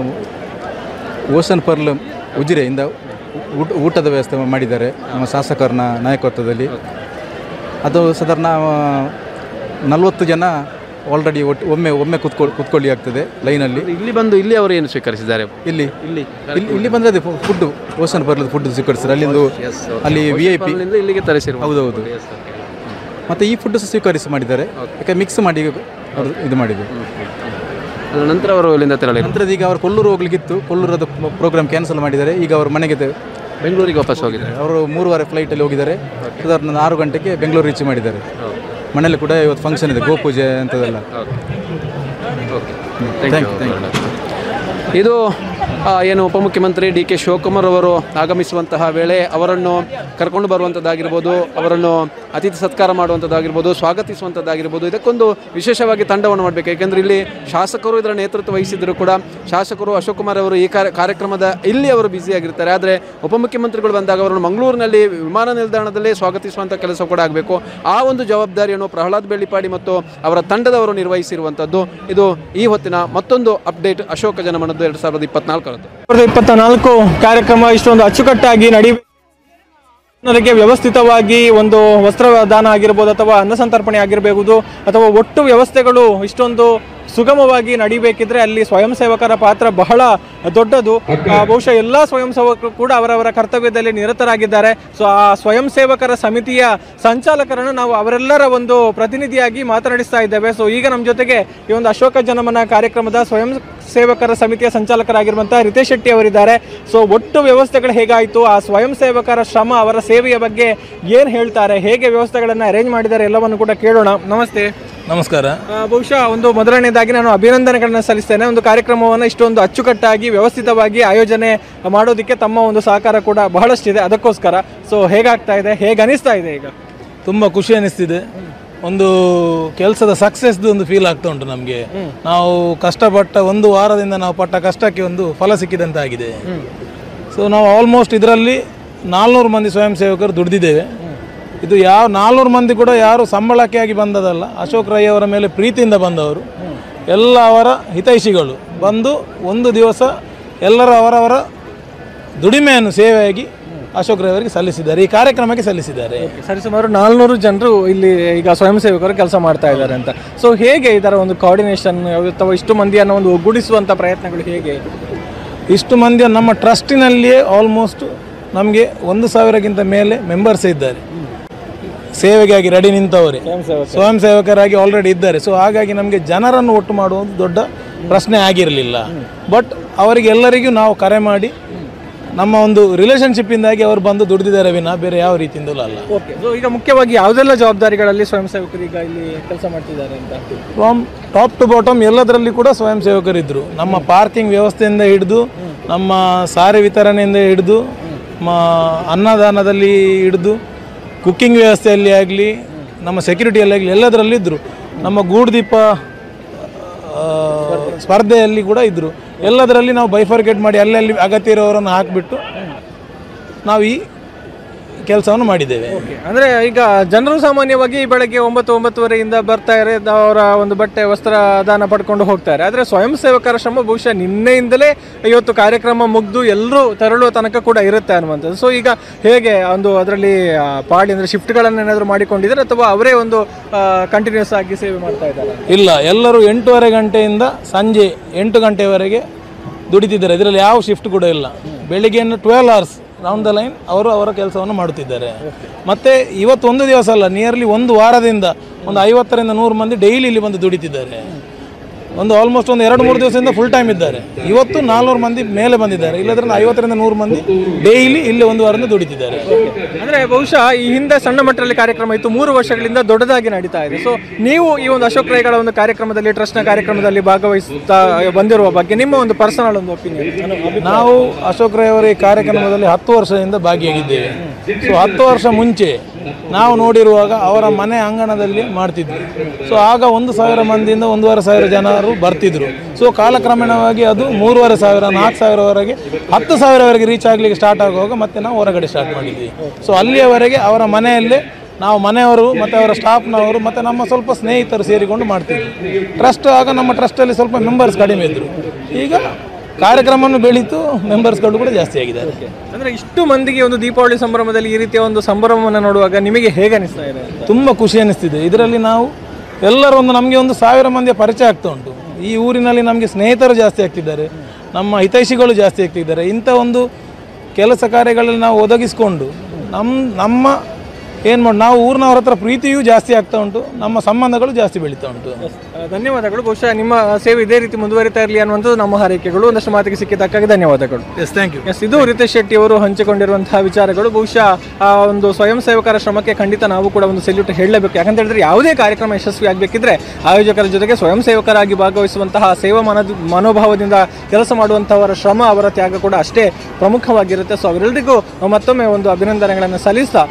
ಓಷನ್ ಪರ್ಲ್ ಉಜಿರೆಯಿಂದ ಊಟ ಊಟದ ವ್ಯವಸ್ಥೆ ಮಾಡಿದ್ದಾರೆ ನಮ್ಮ ಶಾಸಕರನ್ನ ನಾಯಕತ್ವದಲ್ಲಿ ಅದು ಸಾಧಾರಣ ನಲವತ್ತು ಜನ ಆಲ್ರೆಡಿ ಒಟ್ಟು ಒಮ್ಮೆ ಒಮ್ಮೆ ಕುತ್ಕೊಳ್ಳಿ ಕುತ್ಕೊಳ್ಳಿ ಆಗ್ತದೆ ಲೈನಲ್ಲಿ ಇಲ್ಲಿ ಬಂದು ಇಲ್ಲಿ ಅವರು ಏನು ಸ್ವೀಕರಿಸಿದ್ದಾರೆ ಇಲ್ಲಿ ಇಲ್ಲಿ ಇಲ್ಲಿ ಬಂದರೆ ಅದೇ ಫುಡ್ ಓಷನ್ ಪರ್ಲ್ ಫುಡ್ ಸ್ವೀಕರಿಸ್ತಾರೆ ಅಲ್ಲಿಂದು ಅಲ್ಲಿ ವಿ ಐ ಪಿ ಅಲ್ಲಿಂದ ಇಲ್ಲಿಗೆ ತರಿಸಿರುವ ಹೌದೌದು ಮತ್ತು ಈ ಫುಡ್ ಸ್ವೀಕರಿಸಿ ಮಾಡಿದ್ದಾರೆ ಯಾಕೆ ಮಿಕ್ಸ್ ಮಾಡಿ ಅವ್ರು ಇದು ಮಾಡಿದ್ದು ಅದರ ನಂತರ ಅವರು ಇಲ್ಲಿಂದ ತೆರಳಿ ನಂತರದ ಈಗ ಅವರು ಕೊಲ್ಲೂರು ಹೋಗ್ಲಿಕ್ಕಿತ್ತು ಕೊಲ್ಲೂರದ ಪ್ರೋಗ್ರಾಮ್ ಕ್ಯಾನ್ಸಲ್ ಮಾಡಿದ್ದಾರೆ ಈಗ ಅವರು ಮನೆಗೆ ತೆ- ಬೆಂಗಳೂರಿಗೆ ವಾಪಸ್ ಹೋಗಿದ್ದಾರೆ ಅವರು ಮೂರುವರೆ ಫ್ಲೈಟಲ್ಲಿ ಹೋಗಿದ್ದಾರೆ ಸಾಧಾರಣ ಆರು ಗಂಟೆಗೆ ಬೆಂಗಳೂರು ರೀಚ್ ಮಾಡಿದ್ದಾರೆ ಮನೇಲಿ ಕೂಡ ಇವತ್ತು ಫಂಕ್ಷನ್ ಇದೆ ಗೋಪೂಜೆ ಅಂತದೆಲ್ಲ ಥ್ಯಾಂಕ್ ಯು ಇದು ಆ, ಏನು ಉಪಮುಖ್ಯಮಂತ್ರಿ ಡಿ ಕೆ ಶಿವಕುಮಾರ್ ಅವರು ಆಗಮಿಸುವಂತಹ ವೇಳೆ ಅವರನ್ನು ಕರ್ಕೊಂಡು ಬರುವಂಥದ್ದಾಗಿರ್ಬೋದು ಅವರನ್ನು ಅತಿಥಿ ಸತ್ಕಾರ ಮಾಡುವಂಥದ್ದಾಗಿರ್ಬೋದು ಸ್ವಾಗತಿಸುವಂಥದ್ದಾಗಿರ್ಬೋದು ಇದಕ್ಕೊಂದು ವಿಶೇಷವಾಗಿ ತಂಡವನ್ನು ಮಾಡಬೇಕು ಯಾಕೆಂದರೆ ಇಲ್ಲಿ ಶಾಸಕರು ಇದರ ನೇತೃತ್ವ ವಹಿಸಿದ್ರು ಕೂಡ ಶಾಸಕರು ಅಶೋಕ್ ಕುಮಾರ್ ಅವರು ಈ ಕಾರ್ಯ ಕಾರ್ಯಕ್ರಮದ ಇಲ್ಲಿ ಅವರು ಬ್ಯುಸಿಯಾಗಿರ್ತಾರೆ ಆದರೆ ಉಪಮುಖ್ಯಮಂತ್ರಿಗಳು ಬಂದಾಗ ಅವರನ್ನು ಮಂಗಳೂರಿನಲ್ಲಿ ವಿಮಾನ ನಿಲ್ದಾಣದಲ್ಲಿ ಸ್ವಾಗತಿಸುವಂಥ ಕೆಲಸ ಕೂಡ ಆಗಬೇಕು ಆ ಒಂದು ಜವಾಬ್ದಾರಿಯನ್ನು ಪ್ರಹ್ಲಾದ್ ಬೆಳ್ಳಿಪಾಡಿ ಮತ್ತು ಅವರ ತಂಡದವರು ನಿರ್ವಹಿಸಿರುವಂಥದ್ದು ಇದು ಈ ಹೊತ್ತಿನ ಮತ್ತೊಂದು ಅಪ್ಡೇಟ್ ಅಶೋಕ ಜನಮನದ್ದು ಎರಡು ಸಾವಿರದ ಇಪ್ಪತ್ನಾಲ್ಕರದ್ದು ಸಾವಿರದ ಇಪ್ಪತ್ತ ನಾಲ್ಕು ಕಾರ್ಯಕ್ರಮ ಇಷ್ಟೊಂದು ಅಚ್ಚುಕಟ್ಟಾಗಿ ನಡಿ ಜನರಿಗೆ ವ್ಯವಸ್ಥಿತವಾಗಿ ಒಂದು ವಸ್ತ್ರದಾನ ಆಗಿರ್ಬೋದು ಅಥವಾ ಅನ್ನ ಸಂತರ್ಪಣೆ ಆಗಿರಬಹುದು ಅಥವಾ ಒಟ್ಟು ವ್ಯವಸ್ಥೆಗಳು ಇಷ್ಟೊಂದು ಸುಗಮವಾಗಿ ನಡಿಬೇಕಿದ್ರೆ ಅಲ್ಲಿ ಸ್ವಯಂ ಸೇವಕರ ಪಾತ್ರ ಬಹಳ ದೊಡ್ಡದು ಆ, ಬಹುಶಃ ಎಲ್ಲ ಸ್ವಯಂ ಸೇವಕರು ಕೂಡ ಅವರವರ ಕರ್ತವ್ಯದಲ್ಲಿ ನಿರತರಾಗಿದ್ದಾರೆ ಸೊ ಆ ಸ್ವಯಂ ಸೇವಕರ ಸಮಿತಿಯ ಸಂಚಾಲಕರನ್ನು ನಾವು ಅವರೆಲ್ಲರ ಒಂದು ಪ್ರತಿನಿಧಿಯಾಗಿ ಮಾತನಾಡಿಸ್ತಾ ಇದ್ದೇವೆ ಸೊ ಈಗ ನಮ್ಮ ಜೊತೆಗೆ ಈ ಒಂದು ಅಶೋಕ ಜನಮನ ಕಾರ್ಯಕ್ರಮದ ಸ್ವಯಂ ಸೇವಕರ ಸಮಿತಿಯ ಸಂಚಾಲಕರಾಗಿರುವಂತಹ ರಿತೇಶ್ ಶೆಟ್ಟಿ ಅವರಿದ್ದಾರೆ ಸೊ ಒಟ್ಟು ವ್ಯವಸ್ಥೆಗಳು ಹೇಗಾಯಿತು ಆ ಸ್ವಯಂ ಸೇವಕರ ಶ್ರಮ ಅವರ ಸೇವೆಯ ಬಗ್ಗೆ ಏನು ಹೇಳ್ತಾರೆ ಹೇಗೆ ವ್ಯವಸ್ಥೆಗಳನ್ನು ಅರೇಂಜ್ ಮಾಡಿದ್ದಾರೆ ಎಲ್ಲವನ್ನು ಕೂಡ ಕೇಳೋಣ ನಮಸ್ತೆ ನಮಸ್ಕಾರ ಆ, ಬಹುಶಃ ಒಂದು ಮೊದಲನೇದಾಗಿ ನಾನು ಅಭಿನಂದನೆಗಳನ್ನ ಸಲ್ಲಿಸ್ತೇನೆ ಒಂದು ಕಾರ್ಯಕ್ರಮವನ್ನು ಇಷ್ಟೊಂದು ಅಚ್ಚುಕಟ್ಟಾಗಿ ವ್ಯವಸ್ಥಿತವಾಗಿ ಆಯೋಜನೆ ಮಾಡೋದಕ್ಕೆ ತಮ್ಮ ಒಂದು ಸಹಕಾರ ಕೂಡ ಬಹಳಷ್ಟಿದೆ ಅದಕ್ಕೋಸ್ಕರ ಸೊ ಹೇಗಾಗ್ತಾ ಇದೆ ಹೇಗೆ ಅನಿಸ್ತಾ ಇದೆ ಈಗ ತುಂಬ ಖುಷಿ ಅನಿಸ್ತಿದೆ ಒಂದು ಕೆಲಸದ ಸಕ್ಸಸ್ದು ಒಂದು ಫೀಲ್ ಆಗ್ತಾ ಉಂಟು ನಮಗೆ ನಾವು ಕಷ್ಟಪಟ್ಟ ಒಂದು ವಾರದಿಂದ ನಾವು ಪಟ್ಟ ಕಷ್ಟಕ್ಕೆ ಒಂದು ಫಲ ಸಿಕ್ಕಿದಂತಾಗಿದೆ ಸೊ ನಾವು ಆಲ್ಮೋಸ್ಟ್ ಇದರಲ್ಲಿ ನಾಲ್ನೂರು ಮಂದಿ ಸ್ವಯಂ ಸೇವಕರು ದುಡಿದಿದ್ದೇವೆ ಇದು ಯಾವ ನಾಲ್ನೂರು ಮಂದಿ ಕೂಡ ಯಾರು ಸಂಬಳಕ್ಕೆ ಆಗಿ ಬಂದದಲ್ಲ ಅಶೋಕ್ ರೈ ಅವರ ಮೇಲೆ ಪ್ರೀತಿಯಿಂದ ಬಂದವರು ಎಲ್ಲ ಅವರ ಹಿತೈಷಿಗಳು ಬಂದು ಒಂದು ದಿವಸ ಎಲ್ಲರ ಅವರವರ ದುಡಿಮೆಯನ್ನು ಸೇವೆಯಾಗಿ ಅಶೋಕ್ ರೈ ಅವರಿಗೆ ಸಲ್ಲಿಸಿದ್ದಾರೆ ಈ ಕಾರ್ಯಕ್ರಮಕ್ಕೆ ಸಲ್ಲಿಸಿದ್ದಾರೆ ಸರಿಸುಮಾರು ನಾಲ್ನೂರು ಜನರು ಇಲ್ಲಿ ಈಗ ಸ್ವಯಂ ಸೇವಕರು ಕೆಲಸ ಮಾಡ್ತಾ ಇದ್ದಾರೆ ಅಂತ ಸೊ ಹೇಗೆ ಇದರ ಒಂದು ಕೋಆರ್ಡಿನೇಷನ್ ಅಥವಾ ಇಷ್ಟು ಮಂದಿಯನ್ನು ಒಂದು ಒಗ್ಗೂಡಿಸುವಂತ ಪ್ರಯತ್ನಗಳು ಹೇಗೆ ಇಷ್ಟು ಮಂದಿ ನಮ್ಮ ಟ್ರಸ್ಟಿನಲ್ಲಿಯೇ ಆಲ್ಮೋಸ್ಟ್ ನಮಗೆ ಒಂದು ಸಾವಿರಕ್ಕಿಂತ ಮೇಲೆ ಮೆಂಬರ್ಸ್ ಇದ್ದಾರೆ ಸೇವೆಗಾಗಿ ರೆಡಿ ನಿಂತವರೇ ಸ್ವಯಂ ಸೇವಕರಾಗಿ ಆಲ್ರೆಡಿ ಇದ್ದಾರೆ ಸೊ ಹಾಗಾಗಿ ನಮಗೆ ಜನರನ್ನು ಒಟ್ಟು ಮಾಡುವ ಒಂದು ದೊಡ್ಡ ಪ್ರಶ್ನೆ ಆಗಿರಲಿಲ್ಲ ಬಟ್ ಅವರಿಗೆ ಎಲ್ಲರಿಗೂ ನಾವು ಕರೆ ಮಾಡಿ ನಮ್ಮ ಒಂದು ರಿಲೇಷನ್ಶಿಪ್ಪಿಂದಾಗಿ ಅವರು ಬಂದು ದುಡಿದಿದ್ದಾರೆ ವಿನ ಬೇರೆ ಯಾವ ರೀತಿಯಿಂದಲೂ ಅಲ್ಲ ಓಕೆ ಸೊ ಈಗ ಮುಖ್ಯವಾಗಿ ಯಾವುದೆಲ್ಲ ಜವಾಬ್ದಾರಿಗಳಲ್ಲಿ ಸ್ವಯಂ ಸೇವಕರು ಈಗ ಇಲ್ಲಿ ಕೆಲಸ ಮಾಡ್ತಿದ್ದಾರೆ ಅಂತ ಫ್ರಮ್ ಟಾಪ್ ಟು ಬಾಟಮ್ ಎಲ್ಲದರಲ್ಲಿ ಕೂಡ ಸ್ವಯಂ ಸೇವಕರಿದ್ದರು ನಮ್ಮ ಪಾರ್ಕಿಂಗ್ ವ್ಯವಸ್ಥೆಯಿಂದ ಹಿಡಿದು ನಮ್ಮ ಸಾರಿ ವಿತರಣೆಯಿಂದ ಹಿಡಿದು ಮ ಅನ್ನದಾನದಲ್ಲಿ ಹಿಡಿದು ಕುಕ್ಕಿಂಗ್ ವ್ಯವಸ್ಥೆಯಲ್ಲಿ ಆಗಲಿ ನಮ್ಮ ಸೆಕ್ಯೂರಿಟಿಯಲ್ಲಿ ಆಗಲಿ ಎಲ್ಲದರಲ್ಲೂ ಇದ್ದರು ನಮ್ಮ ಗೂಡುದೀಪ ಆ, ಸ್ಪರ್ಧೆಯಲ್ಲಿ ಕೂಡ ಇದ್ದರು ಎಲ್ಲದರಲ್ಲಿ ನಾವು ಬೈಫರ್ಕೇಟ್ ಮಾಡಿ ಅಲ್ಲಲ್ಲಿ ಅಗತ್ಯ ಇರೋರನ್ನು ಹಾಕಿಬಿಟ್ಟು ನಾವು ಈ ಕೆಲಸವನ್ನು ಮಾಡಿದ್ದೇವೆ ಅಂದ್ರೆ ಈಗ ಜನರು ಸಾಮಾನ್ಯವಾಗಿ ಬೆಳಗ್ಗೆ ಒಂಬತ್ತು ಒಂಬತ್ತುವರೆಯಿಂದ ಬರ್ತಾರೆ ಅವರ ಒಂದು ಬಟ್ಟೆ ವಸ್ತ್ರ ದಾನ ಪಡ್ಕೊಂಡು ಹೋಗ್ತಾರೆ ಆದ್ರೆ ಸ್ವಯಂ ಸೇವಕರ ಶ್ರಮ ಬಹುಶಃ ನಿನ್ನೆಯಿಂದಲೇ ಇವತ್ತು ಕಾರ್ಯಕ್ರಮ ಮುಗ್ದು ಎಲ್ಲರೂ ತೆರಳುವ ತನಕ ಕೂಡ ಇರುತ್ತೆ ಅನ್ನುವಂಥದ್ದು ಸೊ ಈಗ ಹೇಗೆ ಒಂದು ಅದರಲ್ಲಿ ಆ, ಪಾಳಿ ಅಂದ್ರೆ ಶಿಫ್ಟ್ಗಳನ್ನು ಏನಾದರೂ ಮಾಡಿಕೊಂಡಿದ್ದಾರೆ ಅಥವಾ ಅವರೇ ಒಂದು ಕಂಟಿನ್ಯೂಸ್ ಆಗಿ ಸೇವೆ ಮಾಡ್ತಾ ಇದ್ದಾರೆ ಇಲ್ಲ ಎಲ್ಲರೂ ಎಂಟೂವರೆ ಗಂಟೆಯಿಂದ ಸಂಜೆ ಎಂಟು ಗಂಟೆವರೆಗೆ ದುಡಿತಿದ್ದಾರೆ ಇದರಲ್ಲಿ ಯಾವ ಶಿಫ್ಟ್ ಕೂಡ ಇಲ್ಲ ಬೆಳಿಗ್ಗೆ twelve hours round the line ಅವರು ಅವರ ಕೆಲಸವನ್ನು ಮಾಡುತ್ತಿದ್ದಾರೆ ಮತ್ತೆ ಇವತ್ತು ಒಂದು ದಿವಸ ಅಲ್ಲ ನಿಯರ್ಲಿ ಒಂದು ವಾರದಿಂದ ಒಂದು ಐವತ್ತರಿಂದ ನೂರು ಮಂದಿ ಡೈಲಿ ಇಲ್ಲಿ ಬಂದು ದುಡಿತಿದ್ದಾರೆ ಒಂದು ಆಲ್ಮೋಸ್ಟ್ ಒಂದು ಎರಡು ಮೂರು ದಿವಸದಿಂದ ಫುಲ್ ಟೈಮ್ ಇದ್ದಾರೆ ಇವತ್ತು ನಾಲ್ನೂರು ಮಂದಿ ಮೇಲೆ ಬಂದಿದ್ದಾರೆ ಇಲ್ಲದ್ರೆ ಐವತ್ತರಿಂದ ನೂರು ಮಂದಿ ಡೈಲಿ ಇಲ್ಲಿ ಒಂದು ವಾರದಿಂದ ದುಡಿತಿದ್ದಾರೆ ಅಂದ್ರೆ ಬಹುಶಃ ಈ ಹಿಂದೆ ಸಣ್ಣ ಮಟ್ಟದಲ್ಲಿ ಕಾರ್ಯಕ್ರಮ ಇತ್ತು ಮೂರು ವರ್ಷಗಳಿಂದ ದೊಡ್ಡದಾಗಿ ನಡೀತಾ ಇದೆ ಸೊ ನೀವು ಈ ಒಂದು ಅಶೋಕ್ ರೈಗಳ ಒಂದು ಕಾರ್ಯಕ್ರಮದಲ್ಲಿ ಟ್ರಸ್ಟ್ನ ಕಾರ್ಯಕ್ರಮದಲ್ಲಿ ಭಾಗವಹಿಸ್ತಾ ಬಂದಿರುವ ಬಗ್ಗೆ ನಿಮ್ಮ ಒಂದು ಪರ್ಸನಲ್ ಒಂದು ಒಪಿನಿಯನ್ ನಾವು ಅಶೋಕ್ ರೈ ಅವರ ಈ ಕಾರ್ಯಕ್ರಮದಲ್ಲಿ ಹತ್ತು ವರ್ಷದಿಂದ ಭಾಗಿಯಾಗಿದ್ದೇವೆ ಸೊ ಹತ್ತು ವರ್ಷ ಮುಂಚೆ ನಾವು ನೋಡಿರುವಾಗ ಅವರ ಮನೆ ಅಂಗಣದಲ್ಲಿ ಮಾಡ್ತಿದ್ವಿ ಸೊ ಆಗ ಒಂದು ಸಾವಿರ ಮಂದಿಯಿಂದ ಒಂದೂವರೆ ಸಾವಿರ ಜನರು ಬರ್ತಿದ್ರು ಸೊ ಕಾಲಕ್ರಮೇಣವಾಗಿ ಅದು ಮೂರುವರೆ ಸಾವಿರ ನಾಲ್ಕು ಸಾವಿರವರೆಗೆ ಹತ್ತು ಸಾವಿರವರೆಗೆ ರೀಚ್ ಆಗಲಿಕ್ಕೆ ಸ್ಟಾರ್ಟ್ ಆಗುವಾಗ ಮತ್ತೆ ನಾವು ಹೊರಗಡೆ ಸ್ಟಾರ್ಟ್ ಮಾಡಿದ್ವಿ ಸೊ ಅಲ್ಲಿಯವರೆಗೆ ಅವರ ಮನೆಯಲ್ಲೇ ನಾವು ಮನೆಯವರು ಮತ್ತು ಅವರ ಸ್ಟಾಫ್ನವರು ಮತ್ತು ನಮ್ಮ ಸ್ವಲ್ಪ ಸ್ನೇಹಿತರು ಸೇರಿಕೊಂಡು ಮಾಡ್ತಿದ್ವಿ ಟ್ರಸ್ಟ್ ಆಗ ನಮ್ಮ ಟ್ರಸ್ಟಲ್ಲಿ ಸ್ವಲ್ಪ ಮೆಂಬರ್ಸ್ ಕಡಿಮೆ ಇದ್ದರು ಈಗ ಕಾರ್ಯಕ್ರಮವನ್ನು ಬೆಳೀತು ಮೆಂಬರ್ಸ್ಗಳು ಕೂಡ ಜಾಸ್ತಿ ಆಗಿದ್ದಾರೆ ಅಂದ್ರೆ ಇಷ್ಟು ಮಂದಿಗೆ ಒಂದು ದೀಪಾವಳಿ ಸಂಭ್ರಮದಲ್ಲಿ ಈ ರೀತಿಯ ಒಂದು ಸಂಭ್ರಮವನ್ನು ನೋಡುವಾಗ ನಿಮಗೆ ಹೇಗೆ ಅನಿಸ್ತಾ ಇದೆ ತುಂಬ ಖುಷಿ ಅನ್ನಿಸ್ತಿದೆ ಇದರಲ್ಲಿ ನಾವು ಎಲ್ಲರೂ ಒಂದು ನಮಗೆ ಒಂದು ಸಾವಿರ ಮಂದಿಯ ಪರಿಚಯ ಆಗ್ತಾ ಉಂಟು ಈ ಊರಿನಲ್ಲಿ ನಮಗೆ ಸ್ನೇಹಿತರು ಜಾಸ್ತಿ ಆಗ್ತಿದ್ದಾರೆ ನಮ್ಮ ಹಿತೈಷಿಗಳು ಜಾಸ್ತಿ ಆಗ್ತಿದ್ದಾರೆ ಇಂಥ ಒಂದು ಕೆಲಸ ಕಾರ್ಯಗಳಲ್ಲಿ ನಾವು ಒದಗಿಸಿಕೊಂಡು ನಮ್ಮ ನಮ್ಮ ಏನು ಮಾಡಿ ನಾವು ಊರಿನವ್ರ ಹತ್ರ ಪ್ರೀತಿಯೂ ಜಾಸ್ತಿ ಆಗ್ತಾ ಉಂಟು ನಮ್ಮ ಸಂಬಂಧಗಳು ಜಾಸ್ತಿ ಬೆಳೀತಾ ಉಂಟು ಆ, ಧನ್ಯವಾದಗಳು ಬಹುಶಃ ನಿಮ್ಮ ಸೇವೆ ಇದೇ ರೀತಿ ಮುಂದುವರಿತಾ ಇರಲಿ ಅನ್ನುವಂಥದ್ದು ನಮ್ಮ ಹಾರೈಕೆಗಳು ಒಂದಷ್ಟು ಮಾತಿಗೆ ಸಿಕ್ಕಿದ್ದಕ್ಕಾಗಿ ಧನ್ಯವಾದಗಳು ಎಸ್ ಥ್ಯಾಂಕ್ ಯು ಎಸ್ ಇದು ರಿತೇಶ್ ಶೆಟ್ಟಿ ಅವರು ಹಂಚಿಕೊಂಡಿರುವಂತಹ ವಿಚಾರಗಳು ಬಹುಶಃ ಆ ಒಂದು ಸ್ವಯಂ ಸೇವಕರ ಶ್ರಮಕ್ಕೆ ಖಂಡಿತ ನಾವು ಕೂಡ ಒಂದು ಸೆಲ್ಯೂಟ್ ಹೇಳಲೇಬೇಕು ಯಾಕಂತ ಹೇಳಿದ್ರೆ ಯಾವುದೇ ಕಾರ್ಯಕ್ರಮ ಯಶಸ್ವಿ ಆಗಬೇಕಿದ್ರೆ ಆಯೋಜಕರ ಜೊತೆಗೆ ಸ್ವಯಂ ಸೇವಕರಾಗಿ ಭಾಗವಹಿಸುವಂತಹ ಸೇವಾ ಮನ ಮನೋಭಾವದಿಂದ ಕೆಲಸ ಮಾಡುವಂತಹವರ ಶ್ರಮ ಅವರ ತ್ಯಾಗ ಕೂಡ ಅಷ್ಟೇ ಪ್ರಮುಖವಾಗಿರುತ್ತೆ ಸೊ ಅವರೆಲ್ಲರಿಗೂ ಮತ್ತೊಮ್ಮೆ ಒಂದು ಅಭಿನಂದನೆಗಳನ್ನು ಸಲ್ಲಿಸ್ತಾ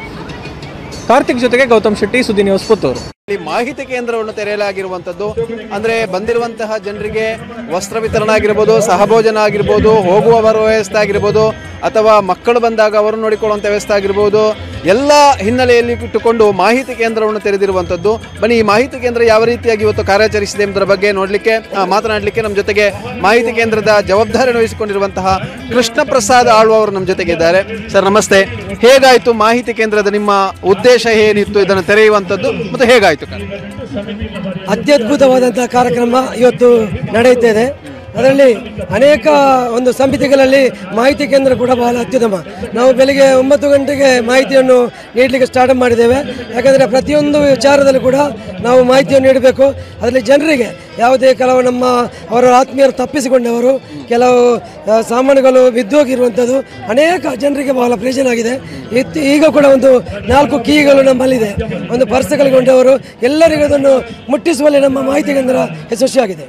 ಕಾರ್ತಿಕ್ ಜೊತೆಗೆ ಗೌತಮ್ ಶೆಟ್ಟಿ ಸುದ್ದಿ ನ್ಯೂಸ್ ಪುತ್ತೂರು ಇಲ್ಲಿ ಮಾಹಿತಿ ಕೇಂದ್ರವನ್ನು ತೆರೆಯಲಾಗಿರುವಂಥದ್ದು ಅಂದ್ರೆ ಬಂದಿರುವಂತಹ ಜನರಿಗೆ ವಸ್ತ್ರ ವಿತರಣೆ ಆಗಿರ್ಬೋದು ಸಹಭೋಜನ ಆಗಿರ್ಬೋದು ಹೋಗುವ ಬರುವ ವ್ಯವಸ್ಥೆ ಆಗಿರ್ಬೋದು ಅಥವಾ ಮಕ್ಕಳು ಬಂದಾಗ ಅವರು ನೋಡಿಕೊಳ್ಳುವಂಥ ವ್ಯವಸ್ಥೆ ಆಗಿರ್ಬೋದು ಎಲ್ಲ ಹಿನ್ನೆಲೆಯಲ್ಲಿ ಇಟ್ಟುಕೊಂಡು ಮಾಹಿತಿ ಕೇಂದ್ರವನ್ನು ತೆರೆದಿರುವಂಥದ್ದು ಬನ್ನಿ ಈ ಮಾಹಿತಿ ಕೇಂದ್ರ ಯಾವ ರೀತಿಯಾಗಿ ಇವತ್ತು ಕಾರ್ಯಾಚರಿಸಿದೆ ಎಂಬುದರ ಬಗ್ಗೆ ನೋಡಲಿಕ್ಕೆ ಮಾತನಾಡಲಿಕ್ಕೆ ನಮ್ಮ ಜೊತೆಗೆ ಮಾಹಿತಿ ಕೇಂದ್ರದ ಜವಾಬ್ದಾರಿಯನ್ನು ವಹಿಸಿಕೊಂಡಿರುವಂತಹ ಕೃಷ್ಣ ಪ್ರಸಾದ್ ಆಳ್ವ ಅವರು ನಮ್ಮ ಜೊತೆಗೆ ಇದ್ದಾರೆ ಸರ್ ನಮಸ್ತೆ ಹೇಗಾಯಿತು ಮಾಹಿತಿ ಕೇಂದ್ರದ ನಿಮ್ಮ ಉದ್ದೇಶ ಏನಿತ್ತು ಇದನ್ನು ತೆರೆಯುವಂಥದ್ದು ಮತ್ತು ಹೇಗಾಯಿತು ಕಾರ್ಯ? ಅತ್ಯದ್ಭುತವಾದಂತಹ ಕಾರ್ಯಕ್ರಮ ಇವತ್ತು ನಡೆಯುತ್ತಿದೆ ಅದರಲ್ಲಿ ಅನೇಕ ಒಂದು ಸಮಿತಿಗಳಲ್ಲಿ ಮಾಹಿತಿ ಕೇಂದ್ರ ಕೂಡ ಬಹಳ ಅತ್ಯುತ್ತಮ ನಾವು ಬೆಳಿಗ್ಗೆ ಒಂಬತ್ತು ಗಂಟೆಗೆ ಮಾಹಿತಿಯನ್ನು ನೀಡಲಿಕ್ಕೆ ಸ್ಟಾರ್ಟ್ ಮಾಡಿದ್ದೇವೆ ಯಾಕಂದರೆ ಪ್ರತಿಯೊಂದು ವಿಚಾರದಲ್ಲಿ ಕೂಡ ನಾವು ಮಾಹಿತಿಯನ್ನು ನೀಡಬೇಕು ಅದರಲ್ಲಿ ಜನರಿಗೆ ಯಾವುದೇ ಕೆಲವು ನಮ್ಮ ಅವರ ಆತ್ಮೀಯರು ತಪ್ಪಿಸಿಕೊಂಡವರು ಕೆಲವು ಆ, ಸಾಮಾನುಗಳು ಬಿದ್ದೋಗಿರುವಂಥದ್ದು ಅನೇಕ ಜನರಿಗೆ ಬಹಳ ಪ್ರಯೋಜನ ಆಗಿದೆ ಇತ್- ಈಗ ಕೂಡ ಒಂದು ನಾಲ್ಕು ಕೀಗಳು ನಮ್ಮಲ್ಲಿದೆ ಒಂದು ಪರ್ಸ್ ಕಳ್ಕೊಂಡವರು ಎಲ್ಲರಿಗೂ ಅದನ್ನು ಮುಟ್ಟಿಸುವಲ್ಲಿ ನಮ್ಮ ಮಾಹಿತಿ ಕೇಂದ್ರ ಯಶಸ್ವಿಯಾಗಿದೆ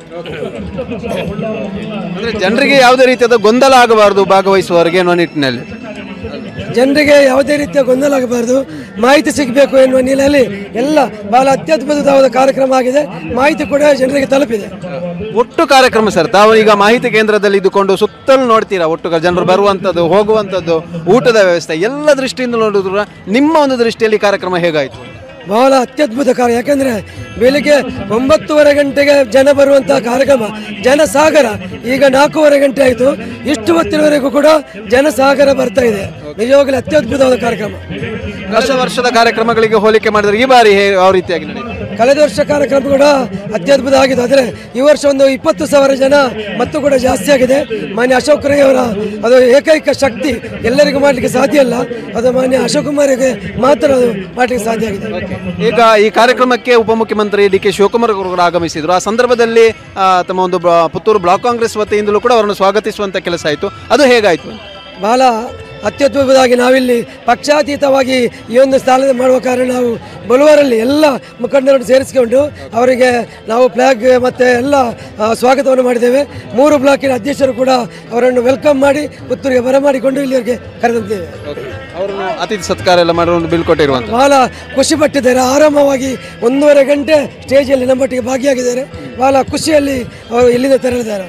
ಅಂದ್ರೆ ಜನರಿಗೆ ಯಾವುದೇ ರೀತಿಯಾದ ಗೊಂದಲ ಆಗಬಾರದು ಭಾಗವಹಿಸುವವರಿಗೆ ಅನ್ನೋ ನಿಟ್ಟಿನಲ್ಲಿ ಜನರಿಗೆ ಯಾವುದೇ ರೀತಿಯ ಗೊಂದಲ ಆಗಬಾರದು ಮಾಹಿತಿ ಸಿಗಬೇಕು ಎನ್ನುವ ನಿಲೆಯಲ್ಲಿ ಎಲ್ಲ ಬಹಳ ಅತ್ಯದ್ಭುತವಾದ ಕಾರ್ಯಕ್ರಮ ಆಗಿದೆ ಮಾಹಿತಿ ಕೂಡ ಜನರಿಗೆ ತಲುಪಿದೆ ಒಟ್ಟು ಕಾರ್ಯಕ್ರಮ ಸರ್ ತಾವು ಈಗ ಮಾಹಿತಿ ಕೇಂದ್ರದಲ್ಲಿ ಇದ್ದುಕೊಂಡು ಸುತ್ತಲೂ ನೋಡ್ತೀರಾ ಒಟ್ಟು ಜನರು ಬರುವಂಥದ್ದು ಹೋಗುವಂಥದ್ದು ಊಟದ ವ್ಯವಸ್ಥೆ ಎಲ್ಲ ದೃಷ್ಟಿಯಿಂದ ನೋಡಿದ್ರು ನಿಮ್ಮ ಒಂದು ದೃಷ್ಟಿಯಲ್ಲಿ ಕಾರ್ಯಕ್ರಮ ಹೇಗಾಯಿತು ಬಹಳ ಅತ್ಯದ್ಭುತ ಕಾರ್ಯ ಯಾಕಂದ್ರೆ ಬೆಳಿಗ್ಗೆ ಒಂಬತ್ತುವರೆ ಗಂಟೆಗೆ ಜನ ಬರುವಂತಹ ಕಾರ್ಯಕ್ರಮ ಜನಸಾಗರ ಈಗ ನಾಲ್ಕೂವರೆ ಗಂಟೆ ಆಯಿತು ಇಷ್ಟು ಹೊತ್ತಿನವರೆಗೂ ಕೂಡ ಜನಸಾಗರ ಬರ್ತಾ ಇದೆ ನಿಜವಾಗಲೂ ಅತ್ಯದ್ಭುತವಾದ ಕಾರ್ಯಕ್ರಮ ಕಳೆದ ವರ್ಷದ ಕಾರ್ಯಕ್ರಮಗಳಿಗೆ ಹೋಲಿಕೆ ಮಾಡಿದ್ರೆ ಈ ಬಾರಿ ಹೇ- ಯಾವ ರೀತಿಯಾಗಿ ನಡೆಯಿತು ಕಳೆದ ವರ್ಷ ಕಾರ್ಯಕ್ರಮ ಕೂಡ ಅತ್ಯದ್ಭುತ ಆಗಿದೆ ಆದರೆ ಈ ವರ್ಷ ಒಂದು ಇಪ್ಪತ್ತು ಸಾವಿರ ಜನ ಮತ್ತು ಕೂಡ ಜಾಸ್ತಿ ಆಗಿದೆ ಮಾನ್ಯ ಅಶೋಕ್ ರೈ ಅವರ ಅದು ಏಕೈಕ ಶಕ್ತಿ ಎಲ್ಲರಿಗೂ ಮಾಡಲಿಕ್ಕೆ ಸಾಧ್ಯ ಇಲ್ಲ ಅದು ಮಾನ್ಯ ಅಶೋಕ್ ಕುಮಾರಿಗೆ ಮಾತ್ರ ಅದು ಮಾಡಲಿಕ್ಕೆ ಸಾಧ್ಯ ಆಗಿದೆ ಈಗ ಈ ಕಾರ್ಯಕ್ರಮಕ್ಕೆ ಉಪಮುಖ್ಯಮಂತ್ರಿ ಡಿ ಕೆ ಶಿವಕುಮಾರ್ ಅವರು ಕೂಡ ಆಗಮಿಸಿದ್ರು ಆ ಸಂದರ್ಭದಲ್ಲಿ ಆ, ತಮ್ಮ ಒಂದು ಬ- ಪುತ್ತೂರು ಬ್ಲಾಕ್ ಕಾಂಗ್ರೆಸ್ ವತಿಯಿಂದಲೂ ಕೂಡ ಅವರನ್ನು ಸ್ವಾಗತಿಸುವಂತ ಕೆಲಸ ಆಯಿತು ಅದು ಹೇಗಾಯಿತು ಬಹಳ ಅತ್ಯದ್ಭುತವಾಗಿ ನಾವಿಲ್ಲಿ ಪಕ್ಷಾತೀತವಾಗಿ ಈ ಒಂದು ಸ್ಥಾನದ ಮಾಡುವ ಕಾರಣ ನಾವು ಬಳುವರಲ್ಲಿ ಎಲ್ಲ ಮುಖಂಡರನ್ನು ಸೇರಿಸಿಕೊಂಡು ಅವರಿಗೆ ನಾವು ಫ್ಲಾಗ್ ಮತ್ತು ಎಲ್ಲ ಆ, ಸ್ವಾಗತವನ್ನು ಮಾಡಿದ್ದೇವೆ ಮೂರು ಬ್ಲಾಕಿನ ಅಧ್ಯಕ್ಷರು ಕೂಡ ಅವರನ್ನು ವೆಲ್ಕಮ್ ಮಾಡಿ ಪುತ್ತೂರಿಗೆ ಬರಮಾಡಿಕೊಂಡು ಇಲ್ಲಿವರೆಗೆ ಕರೆದಿದ್ದೇವೆ ಅವರನ್ನು ಅತಿಥಿ ಸತ್ಕಾರ ಎಲ್ಲ ಮಾಡಿ ಒಂದು ಬೀಳ್ಕೊಟ್ಟಿರುವಂತ ಬಹಳ ಖುಷಿ ಪಟ್ಟಿದ್ದಾರೆ ಆರಾಮವಾಗಿ ಒಂದೂವರೆ ಗಂಟೆ ಸ್ಟೇಜಲ್ಲಿ ನಮ್ಮೊಟ್ಟಿಗೆ ಭಾಗಿಯಾಗಿದ್ದಾರೆ ಬಹಳ ಖುಷಿಯಲ್ಲಿ ಅವರು ಇಲ್ಲಿಂದ ತೆರಳಿದ್ದಾರೆ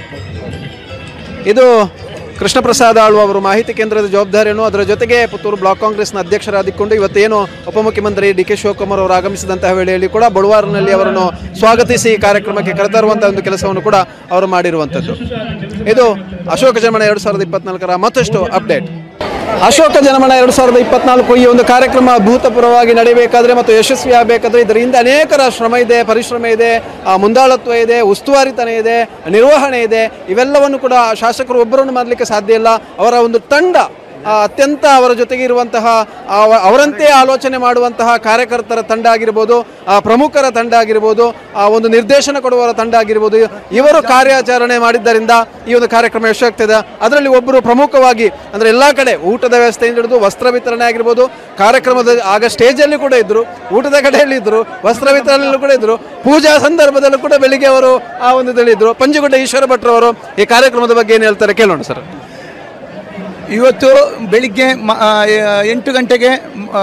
ಇದು ಕೃಷ್ಣ ಪ್ರಸಾದ್ ಆಳ್ವ ಅವರು ಮಾಹಿತಿ ಕೇಂದ್ರದ ಜವಾಬ್ದಾರಿಯನ್ನು ಅದರ ಜೊತೆಗೆ ಪುತ್ತೂರು ಬ್ಲಾಕ್ ಕಾಂಗ್ರೆಸ್ನ ಅಧ್ಯಕ್ಷರಾಗಿಕೊಂಡು ಇವತ್ತೇನು ಉಪಮುಖ್ಯಮಂತ್ರಿ ಡಿ ಕೆ ಶಿವಕುಮಾರ್ ಅವರು ಆಗಮಿಸಿದಂತಹ ವೇಳೆಯಲ್ಲಿ ಕೂಡ ಬಳುವಾರಿನಲ್ಲಿ ಅವರನ್ನು ಸ್ವಾಗತಿಸಿ ಈ ಕಾರ್ಯಕ್ರಮಕ್ಕೆ ಕರೆತರುವಂತಹ ಒಂದು ಕೆಲಸವನ್ನು ಕೂಡ ಅವರು ಮಾಡಿರುವಂಥದ್ದು ಇದು ಅಶೋಕ ಜಮಣ ಎರಡು ಸಾವಿರದ ಇಪ್ಪತ್ನಾಲ್ಕರ ಮತ್ತಷ್ಟು ಅಪ್ಡೇಟ್ ಅಶೋಕ ಜನಮನ ಎರಡು ಸಾವಿರದ ಇಪ್ಪತ್ನಾಲ್ಕು ಈ ಒಂದು ಕಾರ್ಯಕ್ರಮ ಅಭೂತಪೂರ್ವವಾಗಿ ನಡೀಬೇಕಾದ್ರೆ ಮತ್ತು ಯಶಸ್ವಿ ಆಗಬೇಕಾದ್ರೆ ಇದರಿಂದ ಅನೇಕರ ಶ್ರಮ ಇದೆ ಪರಿಶ್ರಮ ಇದೆ ಆ, ಮುಂದಾಳತ್ವ ಇದೆ ಉಸ್ತುವಾರಿತನ ಇದೆ ನಿರ್ವಹಣೆ ಇದೆ ಇವೆಲ್ಲವನ್ನು ಕೂಡ ಶಾಸಕರು ಒಬ್ಬರನ್ನು ಮಾಡಲಿಕ್ಕೆ ಸಾಧ್ಯ ಇಲ್ಲ ಅವರ ಒಂದು ತಂಡ ಆ, ಅತ್ಯಂತ ಅವರ ಜೊತೆಗೆ ಇರುವಂತಹ ಅವ- ಅವರಂತೆ ಆಲೋಚನೆ ಮಾಡುವಂತಹ ಕಾರ್ಯಕರ್ತರ ತಂಡ ಆಗಿರ್ಬೋದು ಆ, ಪ್ರಮುಖರ ತಂಡ ಆಗಿರ್ಬೋದು ಆ ಒಂದು ನಿರ್ದೇಶನ ಕೊಡುವವರ ತಂಡ ಆಗಿರ್ಬೋದು ಇವರು ಕಾರ್ಯಾಚರಣೆ ಮಾಡಿದ್ದರಿಂದ ಈ ಒಂದು ಕಾರ್ಯಕ್ರಮ ಯಶಸ್ವಿಯಾಗ್ತದೆ ಅದರಲ್ಲಿ ಒಬ್ಬರು ಪ್ರಮುಖವಾಗಿ ಅಂದರೆ ಎಲ್ಲ ಕಡೆ ಊಟದ ವ್ಯವಸ್ಥೆಯಿಂದ ಹಿಡಿದು ವಸ್ತ್ರ ವಿತರಣೆ ಆಗಿರ್ಬೋದು ಕಾರ್ಯಕ್ರಮದ ಆಗ ಸ್ಟೇಜಲ್ಲಿ ಕೂಡ ಇದ್ದರು ಊಟದ ಕಡೆಯಲ್ಲಿ ಇದ್ದರು ವಸ್ತ್ರ ವಿತರಣೆಯಲ್ಲೂ ಕೂಡ ಇದ್ದರು ಪೂಜಾ ಸಂದರ್ಭದಲ್ಲೂ ಕೂಡ ಬೆಳಿಗ್ಗೆ ಅವರು ಆ ಒಂದು ಇದರಲ್ಲಿದ್ದರು ಪಂಜುಗುಡ್ಡ ಈಶ್ವರ ಭಟ್ರವರು ಈ ಕಾರ್ಯಕ್ರಮದ ಬಗ್ಗೆ ಏನು ಹೇಳ್ತಾರೆ ಕೇಳೋಣ ಸರ್ ಇವತ್ತು ಬೆಳಿಗ್ಗೆ ಮ- ಆ, ಎಂಟು ಗಂಟೆಗೆ ಆ,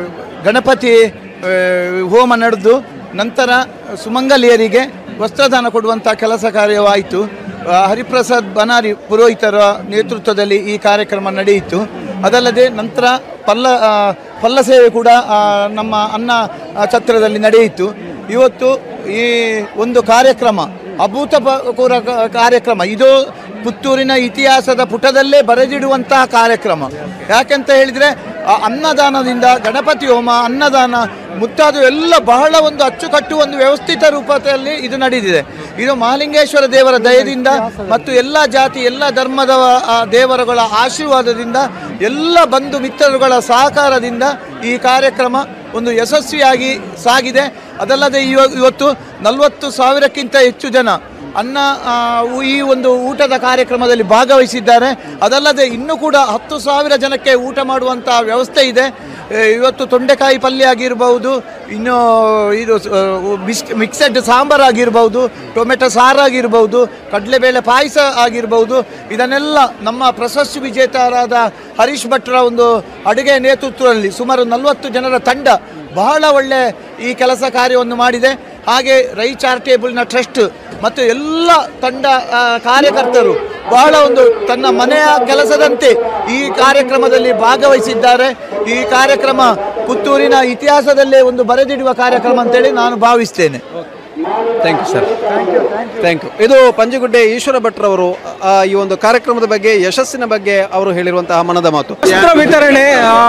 ಗಣಪತಿ ಆ, ಹೋಮ ನಡೆದು ನಂತರ ಸುಮಂಗಲಿಯರಿಗೆ ವಸ್ತ್ರದಾನ ಕೊಡುವಂಥ ಕೆಲಸ ಕಾರ್ಯವಾಯಿತು ಆ, ಹರಿಪ್ರಸಾದ್ ಬನಾರಿ ಪುರೋಹಿತರ ನೇತೃತ್ವದಲ್ಲಿ ಈ ಕಾರ್ಯಕ್ರಮ ನಡೆಯಿತು ಅದಲ್ಲದೆ ನಂತರ ಪಲ್ಲ ಆ, ಪಲ್ಲ ಸೇವೆ ಕೂಡ ಆ, ನಮ್ಮ ಅನ್ನ ಆ, ಛತ್ರದಲ್ಲಿ ನಡೆಯಿತು ಇವತ್ತು ಈ ಒಂದು ಕಾರ್ಯಕ್ರಮ ಅಭೂತಪೂರ್ವ ಕ- ಕಾರ್ಯಕ್ರಮ ಇದು ಪುತ್ತೂರಿನ ಇತಿಹಾಸದ ಪುಟದಲ್ಲೇ ಬರೆದಿಡುವಂತಹ ಕಾರ್ಯಕ್ರಮ ಯಾಕೆಂತ ಹೇಳಿದರೆ ಆ ಅನ್ನದಾನದಿಂದ ಗಣಪತಿ ಹೋಮ ಅನ್ನದಾನ ಮುತ್ತಾದ ಎಲ್ಲ ಬಹಳ ಒಂದು ಅಚ್ಚುಕಟ್ಟು ಒಂದು ವ್ಯವಸ್ಥಿತ ರೂಪದಲ್ಲಿ ಇದು ನಡೆದಿದೆ ಇದು ಮಹಾಲಿಂಗೇಶ್ವರ ದೇವರ ದಯದಿಂದ ಮತ್ತು ಎಲ್ಲ ಜಾತಿ ಎಲ್ಲ ಧರ್ಮದ ಆ, ದೇವರುಗಳ ಆಶೀರ್ವಾದದಿಂದ ಎಲ್ಲ ಬಂಧು ಮಿತ್ರರುಗಳ ಸಹಕಾರದಿಂದ ಈ ಕಾರ್ಯಕ್ರಮ ಒಂದು ಯಶಸ್ವಿಯಾಗಿ ಸಾಗಿದೆ ಅದಲ್ಲದೆ ಇವ- ಇವತ್ತು ನಲವತ್ತು ಸಾವಿರಕ್ಕಿಂತ ಹೆಚ್ಚು ಜನ ಅನ್ನ ಆ, ಈ ಒಂದು ಊಟದ ಕಾರ್ಯಕ್ರಮದಲ್ಲಿ ಭಾಗವಹಿಸಿದ್ದಾರೆ ಅದಲ್ಲದೆ ಇನ್ನೂ ಕೂಡ ಹತ್ತು ಸಾವಿರ ಜನಕ್ಕೆ ಊಟ ಮಾಡುವಂಥ ವ್ಯವಸ್ಥೆ ಇದೆ ಏ, ಇವತ್ತು ತೊಂಡೆಕಾಯಿ ಪಲ್ಯ ಆಗಿರ್ಬೋದು ಇನ್ನು ಇದು ಸ- ಬಿಸ್ ಮಿಕ್ಸೆಡ್ ಸಾಂಬಾರ್ ಆಗಿರ್ಬೋದು ಟೊಮೆಟೊ ಸಾರಾಗಿರ್ಬೋದು ಕಡಲೆಬೇಳೆ ಪಾಯಸ ಆಗಿರ್ಬೋದು ಇದನ್ನೆಲ್ಲ ನಮ್ಮ ಪ್ರಶಸ್ತಿ ವಿಜೇತರಾದ ಹರೀಶ್ ಭಟ್ರ ಒಂದು ಅಡುಗೆ ನೇತೃತ್ವದಲ್ಲಿ ಸುಮಾರು ನಲವತ್ತು ಜನರ ತಂಡ ಬಹಳ ಒಳ್ಳೆ ಈ ಕೆಲಸ ಕಾರ್ಯವನ್ನು ಮಾಡಿದೆ ಹಾಗೆ ರೈ ಚಾರಿಟೇಬಲ್ನ ಟ್ರಸ್ಟ್ ಮತ್ತು ಎಲ್ಲ ತಂಡ ಆ, ಕಾರ್ಯಕರ್ತರು ಬಹಳ ಒಂದು ತನ್ನ ಮನೆಯ ಕೆಲಸದಂತೆ ಈ ಕಾರ್ಯಕ್ರಮದಲ್ಲಿ ಭಾಗವಹಿಸಿದ್ದಾರೆ ಈ ಕಾರ್ಯಕ್ರಮ ಪುತ್ತೂರಿನ ಇತಿಹಾಸದಲ್ಲೇ ಒಂದು ಬರೆದಿಡುವ ಕಾರ್ಯಕ್ರಮ ಅಂತೇಳಿ ನಾನು ಭಾವಿಸ್ತೇನೆ thank you sir thank you ಇದು ಪಂಜಗುಡ್ಡೆ ಈಶ್ವರ ಭಟ್ರವರು ಆ, ಈ ಒಂದು ಕಾರ್ಯಕ್ರಮದ ಬಗ್ಗೆ ಯಶಸ್ಸಿನ ಬಗ್ಗೆ ಅವರು ಹೇಳಿರುವಂತಹ ಮನದ ಮಾತು ವಸ್ತ್ರ ವಿತರಣೆ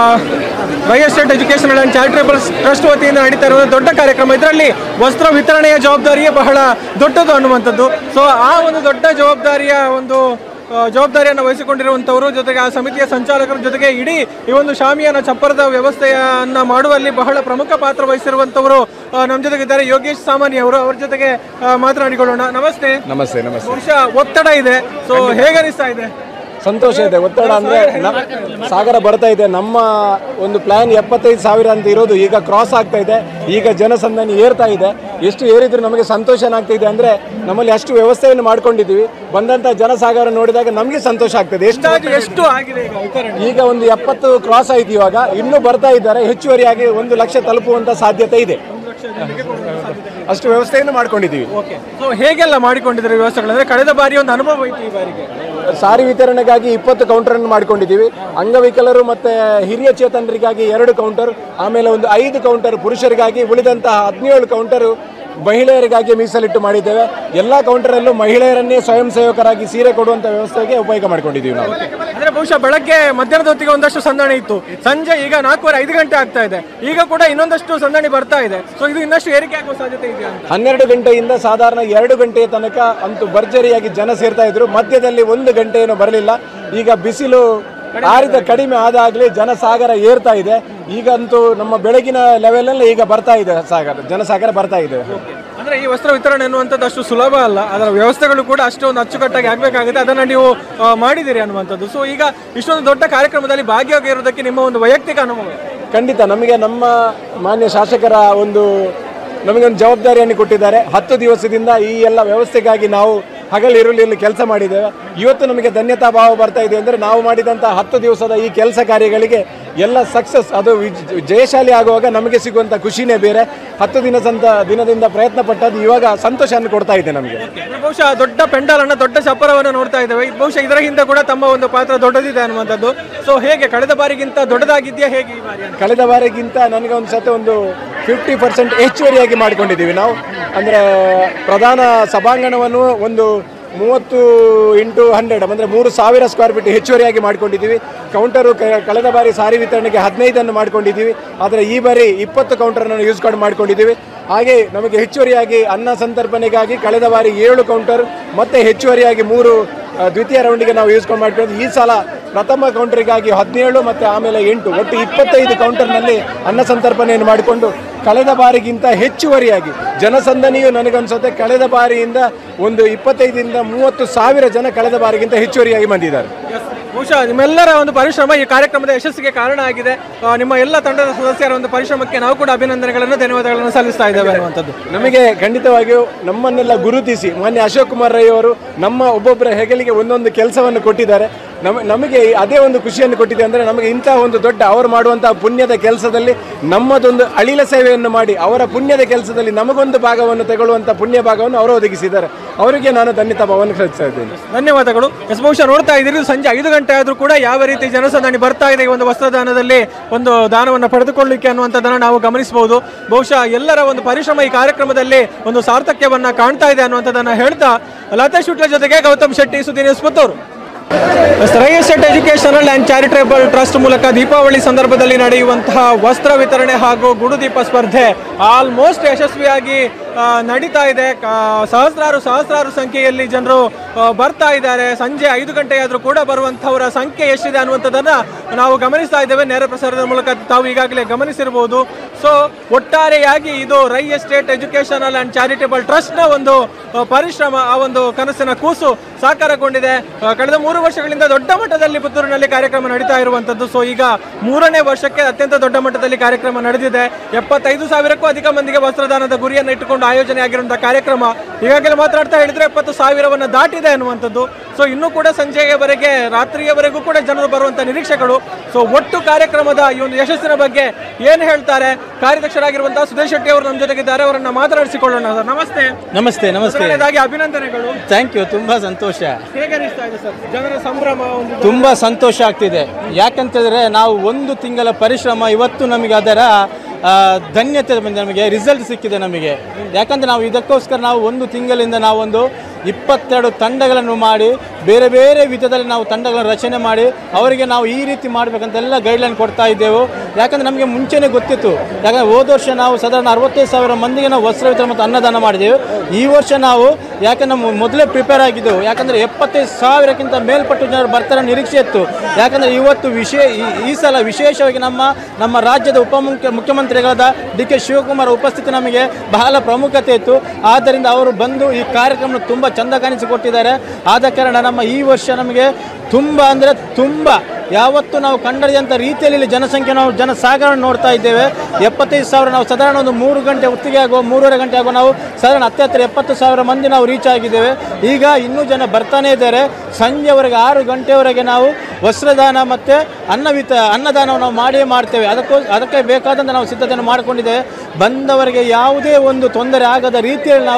Rai estate educational and charitable trust ವತಿಯಿಂದ ನಡೀತಾ ಇರುವ ದೊಡ್ಡ ಕಾರ್ಯಕ್ರಮ ಇದರಲ್ಲಿ ವಸ್ತ್ರ ವಿತರಣೆಯ ಜವಾಬ್ದಾರಿಯೇ ಬಹಳ ದೊಡ್ಡದು ಅನ್ನುವಂಥದ್ದು ಸೊ ಆ ಒಂದು ದೊಡ್ಡ ಜವಾಬ್ದಾರಿಯ ಒಂದು ಆ, ಜವಾಬ್ದಾರಿಯನ್ನು ವಹಿಸಿಕೊಂಡಿರುವಂಥವರು ಜೊತೆಗೆ ಆ ಸಮಿತಿಯ ಸಂಚಾಲಕರ ಜೊತೆಗೆ ಇಡೀ ಈ ಒಂದು ಶಾಮಿಯಾನ ಚಪ್ಪರದ ವ್ಯವಸ್ಥೆಯನ್ನ ಮಾಡುವಲ್ಲಿ ಬಹಳ ಪ್ರಮುಖ ಪಾತ್ರ ವಹಿಸಿರುವಂಥವರು ನಮ್ಮ ಜೊತೆಗಿದ್ದಾರೆ ಯೋಗೇಶ್ ಸಾಮಾನಿ ಅವರು ಅವ್ರ ಜೊತೆಗೆ ಆ, ಮಾತನಾಡಿಕೊಳ್ಳೋಣ ನಮಸ್ತೆ ನಮಸ್ತೆ ನಮಸ್ತೆ ಬಹುಶಃ ಒತ್ತಡ ಇದೆ ಸೊ ಹೇಗನಿಸ್ತಾ ಇದೆ ಸಂತೋಷ ಇದೆ ಒತ್ತಡ ಅಂದ್ರೆ ನ- ಸಾಗರ ಬರ್ತಾ ಇದೆ ನಮ್ಮ ಒಂದು ಪ್ಲಾನ್ ಎಪ್ಪತ್ತೈದು ಸಾವಿರ ಅಂತ ಇರೋದು ಈಗ ಕ್ರಾಸ್ ಆಗ್ತಾ ಇದೆ ಈಗ ಜನಸಂದಣಿ ಏರ್ತಾ ಇದೆ ಎಷ್ಟು ಏರಿದ್ರು ನಮಗೆ ಸಂತೋಷ ಆಗ್ತಾ ಇದೆ ಅಂದ್ರೆ ನಮ್ಮಲ್ಲಿ ಅಷ್ಟು ವ್ಯವಸ್ಥೆಯನ್ನು ಮಾಡ್ಕೊಂಡಿದ್ದೀವಿ ಬಂದಂತ ಜನಸಾಗರ ನೋಡಿದಾಗ ನಮಗೆ ಸಂತೋಷ ಆಗ್ತದೆ ಎಷ್ಟು ಅಂದಾಜು ಎಷ್ಟು ಆಗಿದೆ ಈಗ ವಿತರಣೆ ಈಗ ಒಂದು ಎಪ್ಪತ್ತು ಕ್ರಾಸ್ ಆಯ್ತು ಇವಾಗ ಇನ್ನೂ ಬರ್ತಾ ಇದ್ದಾರೆ ಹೆಚ್ಚುವರಿಯಾಗಿ ಒಂದು ಲಕ್ಷ ತಲುಪುವಂತ ಸಾಧ್ಯತೆ ಇದೆ ಅಷ್ಟು ವ್ಯವಸ್ಥೆಯನ್ನು ಮಾಡ್ಕೊಂಡಿದ್ದೀವಿ ಓಕೆ ಸೊ ಹೇಗೆಲ್ಲ ಮಾಡಿಕೊಂಡಿದ್ದಾರೆ ವ್ಯವಸ್ಥೆಗಳು ಅಂದ್ರೆ ಕಳೆದ ಬಾರಿ ಒಂದು ಅನುಭವ ಇತ್ತು ಈ ಬಾರಿಗೆ ಸಾರಿ ವಿತರಣೆಗಾಗಿ ಇಪ್ಪತ್ತು ಕೌಂಟರ್ ಅನ್ನು ಮಾಡ್ಕೊಂಡಿದ್ದೀವಿ ಅಂಗವಿಕಲರು ಮತ್ತೆ ಹಿರಿಯ ಚೇತನರಿಗಾಗಿ ಎರಡು ಕೌಂಟರ್ ಆಮೇಲೆ ಒಂದು ಐದು ಕೌಂಟರ್ ಪುರುಷರಿಗಾಗಿ ಉಳಿದಂತಹ ಹದಿನೇಳು ಕೌಂಟರ್ ಮಹಿಳೆಯರಿಗಾಗಿ ಮೀಸಲಿಟ್ಟು ಮಾಡಿದ್ದೇವೆ ಎಲ್ಲ ಕೌಂಟರಲ್ಲೂ ಮಹಿಳೆಯರನ್ನೇ ಸ್ವಯಂ ಸೇವಕರಾಗಿ ಸೀರೆ ಕೊಡುವಂಥ ವ್ಯವಸ್ಥೆಗೆ ಉಪಯೋಗ ಮಾಡ್ಕೊಂಡಿದ್ದೀವಿ ನಾವು ಅಂದ್ರೆ ಬಹುಶಃ ಬೆಳಗ್ಗೆ ಮಧ್ಯಾಹ್ನದ ಹೊತ್ತಿಗೆ ಒಂದಷ್ಟು ಸಂದಣಿ ಇತ್ತು ಸಂಜೆ ಈಗ ನಾಲ್ಕೂವರೆ ಐದು ಗಂಟೆ ಆಗ್ತಾ ಇದೆ ಈಗ ಕೂಡ ಇನ್ನೊಂದಷ್ಟು ಸಂದಣಿ ಬರ್ತಾ ಇದೆ ಸೊ ಇದು ಇನ್ನಷ್ಟು ಏರಿಕೆ ಆಗುವ ಸಾಧ್ಯತೆ ಇದೆಯಾ ಅಂತ ಹನ್ನೆರಡು ಗಂಟೆಯಿಂದ ಸಾಧಾರಣ ಎರಡು ಗಂಟೆಯ ತನಕ ಅಂತೂ ಭರ್ಜರಿಯಾಗಿ ಜನ ಸೇರ್ತಾ ಇದ್ರು ಮಧ್ಯದಲ್ಲಿ ಒಂದು ಗಂಟೆ ಏನು ಬರಲಿಲ್ಲ ಈಗ ಬಿಸಿಲು ಆರಿದ ಕಡಿಮೆ ಆದಾಗಲೇ ಜನಸಾಗರ ಏರ್ತಾ ಇದೆ ಈಗಂತೂ ನಮ್ಮ ಬೆಳಗಿನ ಲೆವೆಲಲ್ಲಿ ಈಗ ಬರ್ತಾ ಇದೆ ಸಾಗರ ಜನಸಾಗರ ಬರ್ತಾ ಇದೆ ಅಂದ್ರೆ ಈ ವಸ್ತ್ರ ವಿತರಣೆ ಅನ್ನುವಂಥದ್ದು ಅಷ್ಟು ಸುಲಭ ಅಲ್ಲ ಅದರ ವ್ಯವಸ್ಥೆಗಳು ಕೂಡ ಅಷ್ಟೊಂದು ಅಚ್ಚುಕಟ್ಟಾಗಿ ಆಗಬೇಕಾಗುತ್ತೆ ಅದನ್ನ ನೀವು ಆ, ಮಾಡಿದ್ದೀರಿ ಅನ್ನುವಂಥದ್ದು ಸೊ ಈಗ ಇಷ್ಟೊಂದು ದೊಡ್ಡ ಕಾರ್ಯಕ್ರಮದಲ್ಲಿ ಭಾಗಿಯಾಗಿರೋದಕ್ಕೆ ನಿಮ್ಮ ಒಂದು ವೈಯಕ್ತಿಕ ಅನುಭವ ಖಂಡಿತ ನಮಗೆ ನಮ್ಮ ಮಾನ್ಯ ಶಾಸಕರ ಒಂದು ನಮಗೆ ಒಂದು ಜವಾಬ್ದಾರಿಯನ್ನು ಕೊಟ್ಟಿದ್ದಾರೆ ಹತ್ತು ದಿವಸದಿಂದ ಈ ಎಲ್ಲ ವ್ಯವಸ್ಥೆಗಾಗಿ ನಾವು ಹಗಲಿರುಳು ಕೆಲಸ ಮಾಡಿದ್ದೇವೆ ಇವತ್ತು ನಮಗೆ ಧನ್ಯತಾ ಭಾವ ಬರ್ತಾ ಇದೆ ಅಂದರೆ ನಾವು ಮಾಡಿದಂಥ ಹತ್ತು ದಿವಸದ ಈ ಕೆಲಸ ಕಾರ್ಯಗಳಿಗೆ ಎಲ್ಲ ಸಕ್ಸಸ್ ಅದು ವಿಜ್- ಜಯಶಾಲಿ ಆಗುವಾಗ ನಮಗೆ ಸಿಗುವಂಥ ಖುಷಿನೇ ಬೇರೆ ಹತ್ತು ದಿನದಂತ ದಿನದಿಂದ ಪ್ರಯತ್ನ ಪಟ್ಟದ್ದು ಇವಾಗ ಸಂತೋಷವನ್ನು ಕೊಡ್ತಾ ಇದೆ ನಮಗೆ ಬಹುಶಃ ದೊಡ್ಡ ಪೆಂಡಲ್ ಅನ್ನ ದೊಡ್ಡ ಚಪ್ಪರವನ್ನು ನೋಡ್ತಾ ಇದ್ದೇವೆ ಇದು ಬಹುಶಃ ಇದರ ಹಿಂದೆ ಕೂಡ ತಮ್ಮ ಒಂದು ಪಾತ್ರ ದೊಡ್ಡದಿದೆ ಅನ್ನುವಂಥದ್ದು ಸೊ ಹೇಗೆ ಕಳೆದ ಬಾರಿಗಿಂತ ದೊಡ್ಡದಾಗಿದೆಯಾ ಹೇಗೆ ಈ ಬಾರಿ ಅಂತ? ಕಳೆದ ಬಾರಿಗಿಂತ ನನಗೆ ಒಂದು ಸತಿ ಒಂದು ಫಿಫ್ಟಿ ಪರ್ಸೆಂಟ್ ಹೆಚ್ಚುವರಿಯಾಗಿ ಮಾಡ್ಕೊಂಡಿದ್ದೀವಿ ನಾವು ಅಂದರೆ ಪ್ರಧಾನ ಸಭಾಂಗಣವನ್ನು ಒಂದು ಮೂವತ್ತು ಇಂಟು ಹಂಡ್ರೆಡ್ ಅಂದರೆ ಮೂರು ಸಾವಿರ ಸ್ಕ್ವೇರ್ ಫೀಟ್ ಹೆಚ್ಚುವರಿಯಾಗಿ ಮಾಡ್ಕೊಂಡಿದ್ದೀವಿ ಕೌಂಟರು ಕ- ಕಳೆದ ಬಾರಿ ಸಾರಿ ವಿತರಣೆಗೆ ಹದಿನೈದನ್ನು ಮಾಡ್ಕೊಂಡಿದ್ದೀವಿ ಆದರೆ ಈ ಬಾರಿ ಇಪ್ಪತ್ತು ಕೌಂಟರನ್ನು ಯೂಸ್ ಮಾಡಿ ಮಾಡ್ಕೊಂಡಿದ್ದೀವಿ ಹಾಗೆ ನಮಗೆ ಹೆಚ್ಚುವರಿಯಾಗಿ ಅನ್ನ ಸಂತರ್ಪಣೆಗಾಗಿ ಕಳೆದ ಬಾರಿ ಏಳು ಕೌಂಟರ್ ಮತ್ತೆ ಹೆಚ್ಚುವರಿಯಾಗಿ ಮೂರು ಆ, ದ್ವಿತೀಯ ರೌಂಡಿಗೆ ನಾವು ಯೂಸ್ ಮಾಡ್ಕೊಂಡು ಈ ಸಲ ಪ್ರಥಮ ಕೌಂಟರಿಗಾಗಿ ಹದಿನೇಳು ಮತ್ತು ಆಮೇಲೆ ಎಂಟು ಒಟ್ಟು ಇಪ್ಪತ್ತೈದು ಕೌಂಟರ್ನಲ್ಲಿ ಅನ್ನ ಸಂತರ್ಪಣೆಯನ್ನು ಮಾಡಿಕೊಂಡು ಕಳೆದ ಬಾರಿಗಿಂತ ಹೆಚ್ಚುವರಿಯಾಗಿ ಜನಸಂದಣಿಯು ನನಗನ್ಸುತ್ತೆ ಕಳೆದ ಬಾರಿಯಿಂದ ಒಂದು ಇಪ್ಪತ್ತೈದರಿಂದ ಮೂವತ್ತು ಸಾವಿರ ಜನ ಕಳೆದ ಬಾರಿಗಿಂತ ಹೆಚ್ಚುವರಿಯಾಗಿ ಬಂದಿದ್ದಾರೆ ಬಹುಶಃ ನಿಮ್ಮೆಲ್ಲರ ಒಂದು ಪರಿಶ್ರಮ ಈ ಕಾರ್ಯಕ್ರಮದ ಯಶಸ್ಸಿಗೆ ಕಾರಣ ಆಗಿದೆ ಆ, ನಿಮ್ಮ ಎಲ್ಲ ತಂಡದ ಸದಸ್ಯರ ಒಂದು ಪರಿಶ್ರಮಕ್ಕೆ ನಾವು ಕೂಡ ಅಭಿನಂದನೆಗಳನ್ನು ಧನ್ಯವಾದಗಳನ್ನು ಸಲ್ಲಿಸ್ತಾ ಇದ್ದೇವೆ ಅನ್ನುವಂಥದ್ದು ನಮಗೆ ಖಂಡಿತವಾಗಿಯೂ ನಮ್ಮನ್ನೆಲ್ಲ ಗುರುತಿಸಿ ಮಾನ್ಯ ಅಶೋಕ್ ಕುಮಾರ್ ರೈ ಅವರು ನಮ್ಮ ಒಬ್ಬೊಬ್ಬರ ಹೆಗಲಿಗೆ ಒಂದೊಂದು ಕೆಲಸವನ್ನು ಕೊಟ್ಟಿದ್ದಾರೆ ನಮ ನಮಗೆ ಅದೇ ಒಂದು ಖುಷಿಯನ್ನು ಕೊಟ್ಟಿದೆ ಅಂದರೆ ನಮಗೆ ಇಂತಹ ಒಂದು ದೊಡ್ಡ ಅವರು ಮಾಡುವಂತಹ ಪುಣ್ಯದ ಕೆಲಸದಲ್ಲಿ ನಮ್ಮದೊಂದು ಅಳಿಲ ಸೇವೆಯನ್ನು ಮಾಡಿ ಅವರ ಪುಣ್ಯದ ಕೆಲಸದಲ್ಲಿ ನಮಗೊಂದು ಭಾಗವನ್ನು ತಗೊಳ್ಳುವಂಥ ಪುಣ್ಯ ಭಾಗವನ್ನು ಅವರು ಒದಗಿಸಿದ್ದಾರೆ ಅವರಿಗೆ ನಾನು ಧನ್ಯತಾ ಭಾವವನ್ನು ಕಳಿಸ್ತಾ ಇದ್ದೇನೆ ಧನ್ಯವಾದಗಳು ಎಸ್ ಬಹುಶಃ ನೋಡ್ತಾ ಇದ್ದೀರಿ ಇದು ಸಂಜೆ ಐದು ಗಂಟೆ ಆದರೂ ಕೂಡ ಯಾವ ರೀತಿ ಜನಸಂದಣಿ ಬರ್ತಾ ಇದೆ ಈ ಒಂದು ವಸ್ತ್ರದಾನದಲ್ಲಿ ಒಂದು ದಾನವನ್ನು ಪಡೆದುಕೊಳ್ಳಿಕ್ಕೆ ಅನ್ನುವಂಥದ್ದನ್ನು ನಾವು ಗಮನಿಸಬಹುದು ಬಹುಶಃ ಎಲ್ಲರ ಒಂದು ಪರಿಶ್ರಮ ಈ ಕಾರ್ಯಕ್ರಮದಲ್ಲಿ ಒಂದು ಸಾರ್ಥಕ್ಯವನ್ನ ಕಾಣ್ತಾ ಇದೆ ಅನ್ನುವಂಥದ್ದನ್ನು ಹೇಳ್ತಾ ಲತಾ ಶುಟ್ಲ ಜೊತೆಗೆ ಗೌತಮ್ ಶೆಟ್ಟಿ ಸುದ್ದಿ news Puttur Rai estate educational and charitable trust ಮೂಲಕ ದೀಪಾವಳಿ ಸಂದರ್ಭದಲ್ಲಿ ನಡೆಯುವಂತಹ ವಸ್ತ್ರ ವಿತರಣೆ ಹಾಗೂ ಗುಡುದೀಪ ಸ್ಪರ್ಧೆ ಆಲ್ಮೋಸ್ಟ್ ಯಶಸ್ವಿಯಾಗಿ ಆ, ನಡೀತಾ ಇದೆ ಕಾ- ಸಹಸ್ರಾರು ಸಹಸ್ರಾರು ಸಂಖ್ಯೆಯಲ್ಲಿ ಜನರು ಆ, ಬರ್ತಾ ಇದ್ದಾರೆ ಸಂಜೆ ಐದು ಗಂಟೆಯಾದರೂ ಕೂಡ ಬರುವಂಥವರ ಸಂಖ್ಯೆ ಎಷ್ಟಿದೆ ಅನ್ನುವಂಥದ್ದನ್ನು ನಾವು ಗಮನಿಸ್ತಾ ಇದ್ದೇವೆ ನೇರ ಪ್ರಸಾರದ ಮೂಲಕ ತಾವು ಈಗಾಗಲೇ ಗಮನಿಸಿರ್ಬೋದು ಸೊ ಒಟ್ಟಾರೆಯಾಗಿ ಇದು Rai estate educational and charitable ಟ್ರಸ್ಟ್ನ ಒಂದು ಆ, ಪರಿಶ್ರಮ ಆ ಒಂದು ಕನಸಿನ ಕೂಸು ಸಾಕಾರಗೊಂಡಿದೆ ಆ, ಕಳೆದ ಮೂರು ವರ್ಷಗಳಿಂದ ದೊಡ್ಡ ಮಟ್ಟದಲ್ಲಿ ಪುತ್ತೂರಿನಲ್ಲಿ ಕಾರ್ಯಕ್ರಮ ನಡೀತಾ ಇರುವಂಥದ್ದು ಸೊ ಈಗ ಮೂರನೇ ವರ್ಷಕ್ಕೆ ಅತ್ಯಂತ ದೊಡ್ಡ ಮಟ್ಟದಲ್ಲಿ ಕಾರ್ಯಕ್ರಮ ನಡೆದಿದೆ ಎಪ್ಪತ್ತೈದು ಸಾವಿರಕ್ಕೂ ಅಧಿಕ ಮಂದಿಗೆ ವಸ್ತ್ರದಾನದ ಗುರಿಯನ್ನು ಇಟ್ಟುಕೊಂಡು ಆಯೋಜನೆ ಆಗಿರುವಂತಹ ಕಾರ್ಯಕ್ರಮ ಈಗಾಗಲೇ ಮಾತನಾಡ್ತಾ ಹೇಳಿದ್ರೆ ಎಪ್ಪತ್ತು ಸಾವಿರವನ್ನು ದಾಟಿದೆ ಅನ್ನುವಂಥದ್ದು ಸೊ ಇನ್ನೂ ಕೂಡ ಸಂಜೆಯವರೆಗೆ ರಾತ್ರಿಯವರೆಗೂ ಕೂಡ ಜನರು ಬರುವಂತ ನಿರೀಕ್ಷೆಗಳು ಸೊ ಒಟ್ಟು ಕಾರ್ಯಕ್ರಮದ ಈ ಒಂದು ಯಶಸ್ಸಿನ ಬಗ್ಗೆ ಏನು ಹೇಳ್ತಾರೆ ಕಾರ್ಯಾಧ್ಯಕ್ಷರಾಗಿರುವಂತಹ ಸುದೇಶ್ ಶೆಟ್ಟಿ ಅವರು ನಮ್ಮ ಜೊತೆಗಿದ್ದಾರೆ ಅವರನ್ನ ಮಾತನಾಡಿಸಿಕೊಳ್ಳೋಣ ಸರ್ ನಮಸ್ತೆ ನಮಸ್ತೆ ನಮಸ್ತೆ ಮೊದಲನೇದಾಗಿ ಅಭಿನಂದನೆಗಳು ಥ್ಯಾಂಕ್ ಯು ತುಂಬ ಸಂತೋಷ ಹೇಗೆ ಅನಿಸ್ತಾ ಇದೆ ಸರ್ ಜನರ ಸಂಭ್ರಮ ಒಂದು ತುಂಬ ಸಂತೋಷ ಆಗ್ತಿದೆ ಯಾಕಂತಂದರೆ ನಾವು ಒಂದು ತಿಂಗಳ ಪರಿಶ್ರಮ ಇವತ್ತು ನಮಗೆ ಅದರ ಆ, ಧನ್ಯತೆ ಬಂದಿದೆ ನಮಗೆ ರಿಸಲ್ಟ್ ಸಿಕ್ಕಿದೆ ನಮಗೆ ಯಾಕಂದರೆ ನಾವು ಇದಕ್ಕೋಸ್ಕರ ನಾವು ಒಂದು ತಿಂಗಳಿಂದ ನಾವೊಂದು ಇಪ್ಪತ್ತೆರಡು ತಂಡಗಳನ್ನು ಮಾಡಿ ಬೇರೆ ಬೇರೆ ವಿಧದಲ್ಲಿ ನಾವು ತಂಡಗಳನ್ನು ರಚನೆ ಮಾಡಿ ಅವರಿಗೆ ನಾವು ಈ ರೀತಿ ಮಾಡಬೇಕಂತೆಲ್ಲ ಗೈಡ್ಲೈನ್ ಕೊಡ್ತಾ ಇದ್ದೆವು ಯಾಕಂದರೆ ನಮಗೆ ಮುಂಚೆನೇ ಗೊತ್ತಿತ್ತು ಯಾಕಂದರೆ ಹೋದ ವರ್ಷ ನಾವು ಸಾಧಾರಣ ಅರವತ್ತೈದು ಸಾವಿರ ಮಂದಿಗೆ ನಾವು ವಸ್ತ್ರ ವಿತರಣೆ ಮತ್ತು ಅನ್ನದಾನ ಮಾಡಿದೆವು ಈ ವರ್ಷ ನಾವು ಯಾಕಂದ್ರೆ ನಮ್ಮ ಮೊದಲೇ ಪ್ರಿಪೇರ್ ಆಗಿದ್ದೆವು ಯಾಕಂದರೆ ಎಪ್ಪತ್ತೈದು ಸಾವಿರಕ್ಕಿಂತ ಮೇಲ್ಪಟ್ಟು ಜನರು ಬರ್ತಾರೆ ನಿರೀಕ್ಷೆ ಇತ್ತು ಯಾಕಂದರೆ ಇವತ್ತು ವಿಶೇ ಈ- ಈ ಸಲ ವಿಶೇಷವಾಗಿ ನಮ್ಮ ನಮ್ಮ ರಾಜ್ಯದ ಉಪಮುಖ್ಯ ಮುಖ್ಯಮಂತ್ರಿಗಳಾದ ಡಿ ಕೆ ಶಿವಕುಮಾರ್ ಉಪಸ್ಥಿತಿ ನಮಗೆ ಬಹಳ ಪ್ರಮುಖತೆ ಇತ್ತು ಆದ್ದರಿಂದ ಅವರು ಬಂದು ಈ ಕಾರ್ಯಕ್ರಮ ತುಂಬ ಚಂದ ಕಾಣಿಸಿಕೊಟ್ಟಿದ್ದಾರೆ ಆದ ಕಾರಣ ನಮ್ಮ ಈ ವರ್ಷ ನಮಗೆ ತುಂಬ ಅಂದರೆ ತುಂಬ ಯಾವತ್ತು ನಾವು ಕಂಡರಿದಂಥ ರೀತಿಯಲ್ಲಿ ಇಲ್ಲಿ ಜನಸಂಖ್ಯೆ ನಾವು ಜನಸಾಗರವನ್ನು ನೋಡ್ತಾ ಇದ್ದೇವೆ ಎಪ್ಪತ್ತೈದು ಸಾವಿರ ನಾವು ಸಾಧಾರಣ ಒಂದು ಮೂರು ಗಂಟೆ ಹೊತ್ತಿಗೆ ಆಗುವ ಮೂರುವರೆ ಗಂಟೆ ಆಗುವ ನಾವು ಸಾಧಾರಣ ಹತ್ತು ಹತ್ತಿರ ಎಪ್ಪತ್ತು ಸಾವಿರ ಮಂದಿ ನಾವು ರೀಚ್ ಆಗಿದ್ದೇವೆ ಈಗ ಇನ್ನೂ ಜನ ಬರ್ತಾನೆ ಇದ್ದಾರೆ ಸಂಜೆವರೆಗೆ ಆರು ಗಂಟೆವರೆಗೆ ನಾವು ವಸ್ತ್ರದಾನ ಮತ್ತು ಅನ್ನವಿತ ಅನ್ನದಾನವನ್ನು ನಾವು ಮಾಡಿಯೇ ಮಾಡ್ತೇವೆ ಅದಕ್ಕೋ ಅದಕ್ಕೆ ಬೇಕಾದಂಥ ನಾವು ಸಿದ್ಧತೆಯನ್ನು ಮಾಡಿಕೊಂಡಿದ್ದೇವೆ ಬಂದವರಿಗೆ ಯಾವುದೇ ಒಂದು ತೊಂದರೆ ಆಗದ ರೀತಿಯಲ್ಲಿ ನಾವು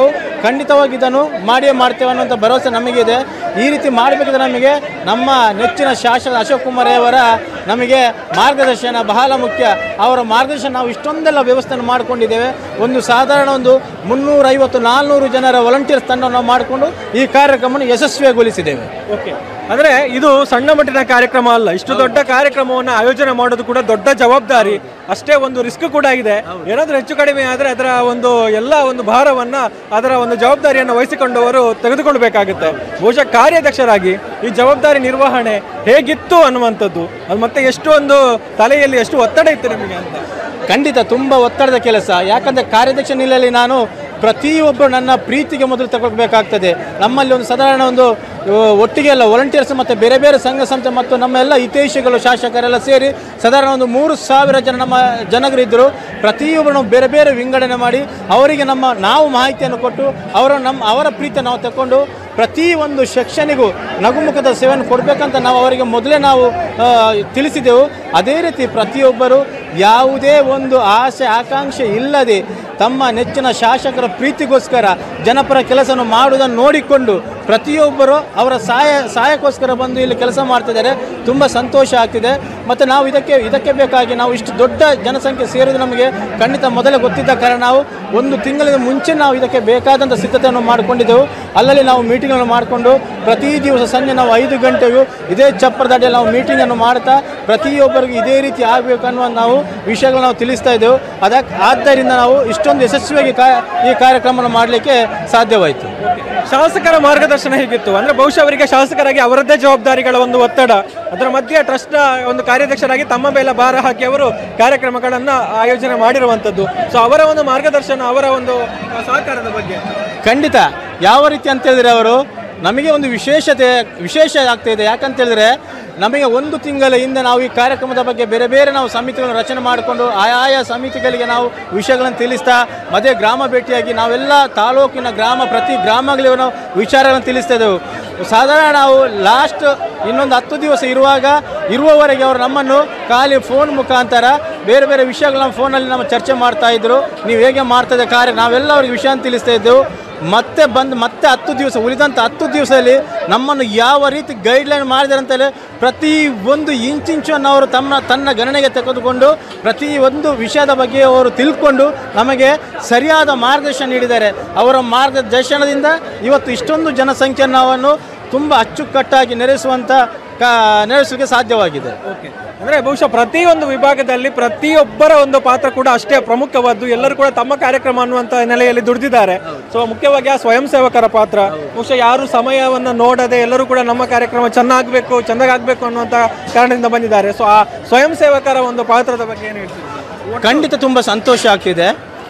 ಖಂಡಿತವಾಗಿ ಇದನ್ನು ಮಾಡಿಯೇ ಮಾಡ್ತೇವೆ ಅನ್ನೋಂಥ ಭರವಸೆ ನಮಗಿದೆ ಈ ರೀತಿ ಮಾಡಬೇಕಿದ್ರೆ ನಮಗೆ ನಮ್ಮ ನೆಚ್ಚಿನ ಶಾಸಕ ಅಶೋಕ್ ಕುಮಾರ್ ಅವರ ನಮಗೆ ಮಾರ್ಗದರ್ಶನ ಬಹಳ ಮುಖ್ಯ ಅವರ ಮಾರ್ಗದರ್ಶನ ನಾವು ಇಷ್ಟೊಂದೆಲ್ಲ ವ್ಯವಸ್ಥೆಯನ್ನು ಮಾಡಿಕೊಂಡಿದ್ದೇವೆ ಒಂದು ಸಾಧಾರಣ ಒಂದು ಮುನ್ನೂರೈವತ್ತು ನಾಲ್ನೂರು ಜನರ ವಾಲಂಟಿಯರ್ಸ್ ತಂಡವನ್ನು ನಾವು ಮಾಡಿಕೊಂಡು ಈ ಕಾರ್ಯಕ್ರಮವನ್ನು ಯಶಸ್ವಿಗೊಳಿಸಿದ್ದೇವೆ ಓಕೆ ಅಂದ್ರೆ ಇದು ಸಣ್ಣ ಮಟ್ಟಿನ ಕಾರ್ಯಕ್ರಮ ಅಲ್ಲ ಇಷ್ಟು ದೊಡ್ಡ ಕಾರ್ಯಕ್ರಮವನ್ನ ಆಯೋಜನೆ ಮಾಡೋದು ಕೂಡ ದೊಡ್ಡ ಜವಾಬ್ದಾರಿ ಅಷ್ಟೇ ಒಂದು ರಿಸ್ಕ್ ಕೂಡ ಇದೆ ಏನಾದ್ರೂ ಹೆಚ್ಚು ಕಡಿಮೆ ಆದ್ರೆ ಅದರ ಒಂದು ಎಲ್ಲ ಒಂದು ಭಾರವನ್ನ ಅದರ ಒಂದು ಜವಾಬ್ದಾರಿಯನ್ನು ವಹಿಸಿಕೊಂಡವರು ತೆಗೆದುಕೊಳ್ಬೇಕಾಗುತ್ತೆ ಬಹುಶಃ ಕಾರ್ಯಾಧ್ಯಕ್ಷರಾಗಿ ಈ ಜವಾಬ್ದಾರಿ ನಿರ್ವಹಣೆ ಹೇಗಿತ್ತು ಅನ್ನುವಂಥದ್ದು ಅದು ಮತ್ತೆ ಎಷ್ಟು ಒಂದು ತಲೆಯಲ್ಲಿ ಎಷ್ಟು ಒತ್ತಡ ಇತ್ತು ನಿಮಗೆ ಅಂತ ಖಂಡಿತ ತುಂಬ ಒತ್ತಡದ ಕೆಲಸ ಯಾಕಂದರೆ ಕಾರ್ಯಾಧ್ಯಕ್ಷ ನಿಲೆಯಲ್ಲಿ ನಾನು ಪ್ರತಿಯೊಬ್ಬರು ನನ್ನ ಪ್ರೀತಿಗೆ ಮೊದಲು ತಗೊಳ್ಬೇಕಾಗ್ತದೆ ನಮ್ಮಲ್ಲಿ ಒಂದು ಸಾಧಾರಣ ಒಂದು ಆ, ಒಟ್ಟಿಗೆ ಎಲ್ಲ ವಾಲಂಟಿಯರ್ಸ್ ಮತ್ತು ಬೇರೆ ಬೇರೆ ಸಂಘ ಸಂಸ್ಥೆ ಮತ್ತು ನಮ್ಮ ಎಲ್ಲ ಹಿತೈಷಿಗಳು ಶಾಸಕರೆಲ್ಲ ಸೇರಿ ಸಾಧಾರಣ ಒಂದು ಮೂರು ಸಾವಿರ ಜನ ನಮ್ಮ ಜನಗರಿದ್ದರು ಪ್ರತಿಯೊಬ್ಬರು ನಾವು ಬೇರೆ ಬೇರೆ ವಿಂಗಡಣೆ ಮಾಡಿ ಅವರಿಗೆ ನಮ್ಮ ನಾವು ಮಾಹಿತಿಯನ್ನು ಕೊಟ್ಟು ಅವರ ನಮ್ಮ ಅವರ ಪ್ರೀತಿ ನಾವು ತಗೊಂಡು ಪ್ರತಿ ಒಂದು ಸೆಕ್ಷನಿಗೂ ನಗುಮುಖದ ಸೇವೆಯನ್ನು ಕೊಡಬೇಕಂತ ನಾವು ಅವರಿಗೆ ಮೊದಲೇ ನಾವು ಆ, ತಿಳಿಸಿದೆವು ಅದೇ ರೀತಿ ಪ್ರತಿಯೊಬ್ಬರು ಯಾವುದೇ ಒಂದು ಆಸೆ ಆಕಾಂಕ್ಷೆ ಇಲ್ಲದೆ ತಮ್ಮ ನೆಚ್ಚಿನ ಶಾಸಕರ ಪ್ರೀತಿಗೋಸ್ಕರ ಜನಪರ ಕೆಲಸವನ್ನು ಮಾಡುವುದನ್ನು ನೋಡಿಕೊಂಡು ಪ್ರತಿಯೊಬ್ಬರು ಅವರ ಸಹಾಯ ಸಹಾಯಕ್ಕೋಸ್ಕರ ಬಂದು ಇಲ್ಲಿ ಕೆಲಸ ಮಾಡ್ತಿದ್ದಾರೆ ತುಂಬ ಸಂತೋಷ ಆಗ್ತಿದೆ ಮತ್ತು ನಾವು ಇದಕ್ಕೆ ಇದಕ್ಕೆ ಬೇಕಾಗಿ ನಾವು ಇಷ್ಟು ದೊಡ್ಡ ಜನಸಂಖ್ಯೆ ಸೇರೋದು ನಮಗೆ ಖಂಡಿತ ಮೊದಲೇ ಗೊತ್ತಿದ್ದ ಕಾರಣ ನಾವು ಒಂದು ತಿಂಗಳಿನ ಮುಂಚೆ ನಾವು ಇದಕ್ಕೆ ಬೇಕಾದಂಥ ಸಿದ್ಧತೆಯನ್ನು ಮಾಡಿಕೊಂಡಿದ್ದೆವು ಅಲ್ಲಲ್ಲಿ ನಾವು ಮೀಟಿಂಗನ್ನು ಮಾಡಿಕೊಂಡು ಪ್ರತಿ ದಿವಸ ಸಂಜೆ ನಾವು ಐದು ಗಂಟೆಗೂ ಇದೇ ಚಪ್ಪರದಡಿಯಲ್ಲಿ ನಾವು ಮೀಟಿಂಗನ್ನು ಮಾಡ್ತಾ ಪ್ರತಿಯೊಬ್ಬರಿಗೂ ಇದೇ ರೀತಿ ಆಗಬೇಕು ಅನ್ನುವ ನಾವು ವಿಷಯಗಳನ್ನ ನಾವು ತಿಳಿಸ್ತಾ ಇದ್ದೆವು ಅದಕ್ಕೆ ಆದ್ದರಿಂದ ನಾವು ಇಷ್ಟೊಂದು ಯಶಸ್ವಿಯಾಗಿ ಕಾ ಈ ಕಾರ್ಯಕ್ರಮವನ್ನು ಮಾಡಲಿಕ್ಕೆ ಸಾಧ್ಯವಾಯಿತು ಶಾಸಕರ ಮಾರ್ಗದರ್ಶನ ಹೇಗಿತ್ತು ಅಂದ್ರೆ ಬಹುಶಃ ಅವರಿಗೆ ಶಾಸಕರಾಗಿ ಅವರದ್ದೇ ಜವಾಬ್ದಾರಿಗಳ ಒಂದು ಒತ್ತಡ ಅದರ ಮಧ್ಯೆ ಟ್ರಸ್ಟ್ ಒಂದು ಕಾರ್ಯಾಧ್ಯಕ್ಷರಾಗಿ ತಮ್ಮ ಮೇಲೆ ಭಾರ ಹಾಕಿ ಅವರು ಕಾರ್ಯಕ್ರಮಗಳನ್ನ ಆಯೋಜನೆ ಮಾಡಿರುವಂತದ್ದು ಸೊ ಅವರ ಒಂದು ಮಾರ್ಗದರ್ಶನ ಅವರ ಒಂದು ಸಹಕಾರದ ಬಗ್ಗೆ ಖಂಡಿತ ಯಾವ ರೀತಿ ಅಂತ ಹೇಳಿದ್ರೆ ಅವರು ನಮಗೆ ಒಂದು ವಿಶೇಷತೆ ವಿಶೇಷ ಆಗ್ತಾ ಇದೆ ಯಾಕಂತ ಹೇಳಿದ್ರೆ ನಮಗೆ ಒಂದು ತಿಂಗಳ ಹಿಂದೆ ನಾವು ಈ ಕಾರ್ಯಕ್ರಮದ ಬಗ್ಗೆ ಬೇರೆ ಬೇರೆ ನಾವು ಸಮಿತಿಗಳನ್ನು ರಚನೆ ಮಾಡಿಕೊಂಡು ಆಯಾಯ ಸಮಿತಿಗಳಿಗೆ ನಾವು ವಿಷಯಗಳನ್ನು ತಿಳಿಸ್ತಾ ಮಧ್ಯೆ ಗ್ರಾಮ ಭೇಟಿಯಾಗಿ ನಾವೆಲ್ಲ ತಾಲೂಕಿನ ಗ್ರಾಮ ಪ್ರತಿ ಗ್ರಾಮಗಳಿಗೂ ನಾವು ವಿಚಾರಗಳನ್ನು ತಿಳಿಸ್ತಾ ಇದ್ದೆವು ಸಾಧಾರಣ ನಾವು ಲಾಸ್ಟ್ ಇನ್ನೊಂದು ಹತ್ತು ದಿವಸ ಇರುವಾಗ ಇರುವವರೆಗೆ ಅವರು ನಮ್ಮನ್ನು ಖಾಲಿ ಫೋನ್ ಮುಖಾಂತರ ಬೇರೆ ಬೇರೆ ವಿಷಯಗಳನ್ನ ಫೋನಲ್ಲಿ ನಮ್ಮ ಚರ್ಚೆ ಮಾಡ್ತಾ ಇದ್ರು ನೀವು ಹೇಗೆ ಮಾಡ್ತಾ ಇದೆ ಕಾರ್ಯ ನಾವೆಲ್ಲ ಅವ್ರಿಗೆ ವಿಷಯ ತಿಳಿಸ್ತಾ ಇದ್ದೆವು ಮತ್ತೆ ಬಂದು ಮತ್ತೆ ಹತ್ತು ದಿವಸ ಉಳಿದಂಥ ಹತ್ತು ದಿವಸದಲ್ಲಿ ನಮ್ಮನ್ನು ಯಾವ ರೀತಿ ಗೈಡ್ಲೈನ್ ಮಾಡಿದ್ದಾರೆ ಅಂತೇಳಿ ಪ್ರತಿ ಒಂದು ಇಂಚಿಂಚನ್ನು ಅವರು ತಮ್ಮ ತನ್ನ ಗಣನೆಗೆ ತೆಗೆದುಕೊಂಡು ಪ್ರತಿ ಒಂದು ವಿಷಯದ ಬಗ್ಗೆ ಅವರು ತಿಳ್ಕೊಂಡು ನಮಗೆ ಸರಿಯಾದ ಮಾರ್ಗದರ್ಶನ ನೀಡಿದ್ದಾರೆ ಅವರ ಮಾರ್ಗದರ್ಶನದಿಂದ ಇವತ್ತು ಇಷ್ಟೊಂದು ಜನಸಂಖ್ಯೆಯನ್ನು ನಾವನ್ನು ತುಂಬ ಅಚ್ಚುಕಟ್ಟಾಗಿ ನೆರೆಸುವಂಥ ಕಾ ನೆರೆಸಲಿಕ್ಕೆ ಸಾಧ್ಯವಾಗಿದೆ ಅಂದ್ರೆ ಬಹುಶಃ ಪ್ರತಿಯೊಂದು ವಿಭಾಗದಲ್ಲಿ ಪ್ರತಿಯೊಬ್ಬರ ಒಂದು ಪಾತ್ರ ಕೂಡ ಅಷ್ಟೇ ಪ್ರಮುಖವಾದ್ದು ಎಲ್ಲರೂ ಕೂಡ ತಮ್ಮ ಕಾರ್ಯಕ್ರಮ ಅನ್ನುವಂತ ನೆಲೆಯಲ್ಲಿ ದುಡಿದಿದ್ದಾರೆ ಸೊ ಮುಖ್ಯವಾಗಿ ಆ ಸ್ವಯಂ ಸೇವಕರ ಪಾತ್ರ ಬಹುಶಃ ಯಾರು ಸಮಯವನ್ನ ನೋಡದೆ ಎಲ್ಲರೂ ಕೂಡ ನಮ್ಮ ಕಾರ್ಯಕ್ರಮ ಚೆನ್ನಾಗಬೇಕು ಚೆನ್ನಾಗಾಗಬೇಕು ಅನ್ನುವಂತ ಕಾರಣದಿಂದ ಬಂದಿದ್ದಾರೆ ಸೊ ಆ ಸ್ವಯಂ ಸೇವಕರ ಒಂದು ಪಾತ್ರದ ಬಗ್ಗೆ ಏನು ಹೇಳ್ತೀವಿ ಖಂಡಿತ ತುಂಬ ಸಂತೋಷ ಆಗ್ತಿದೆ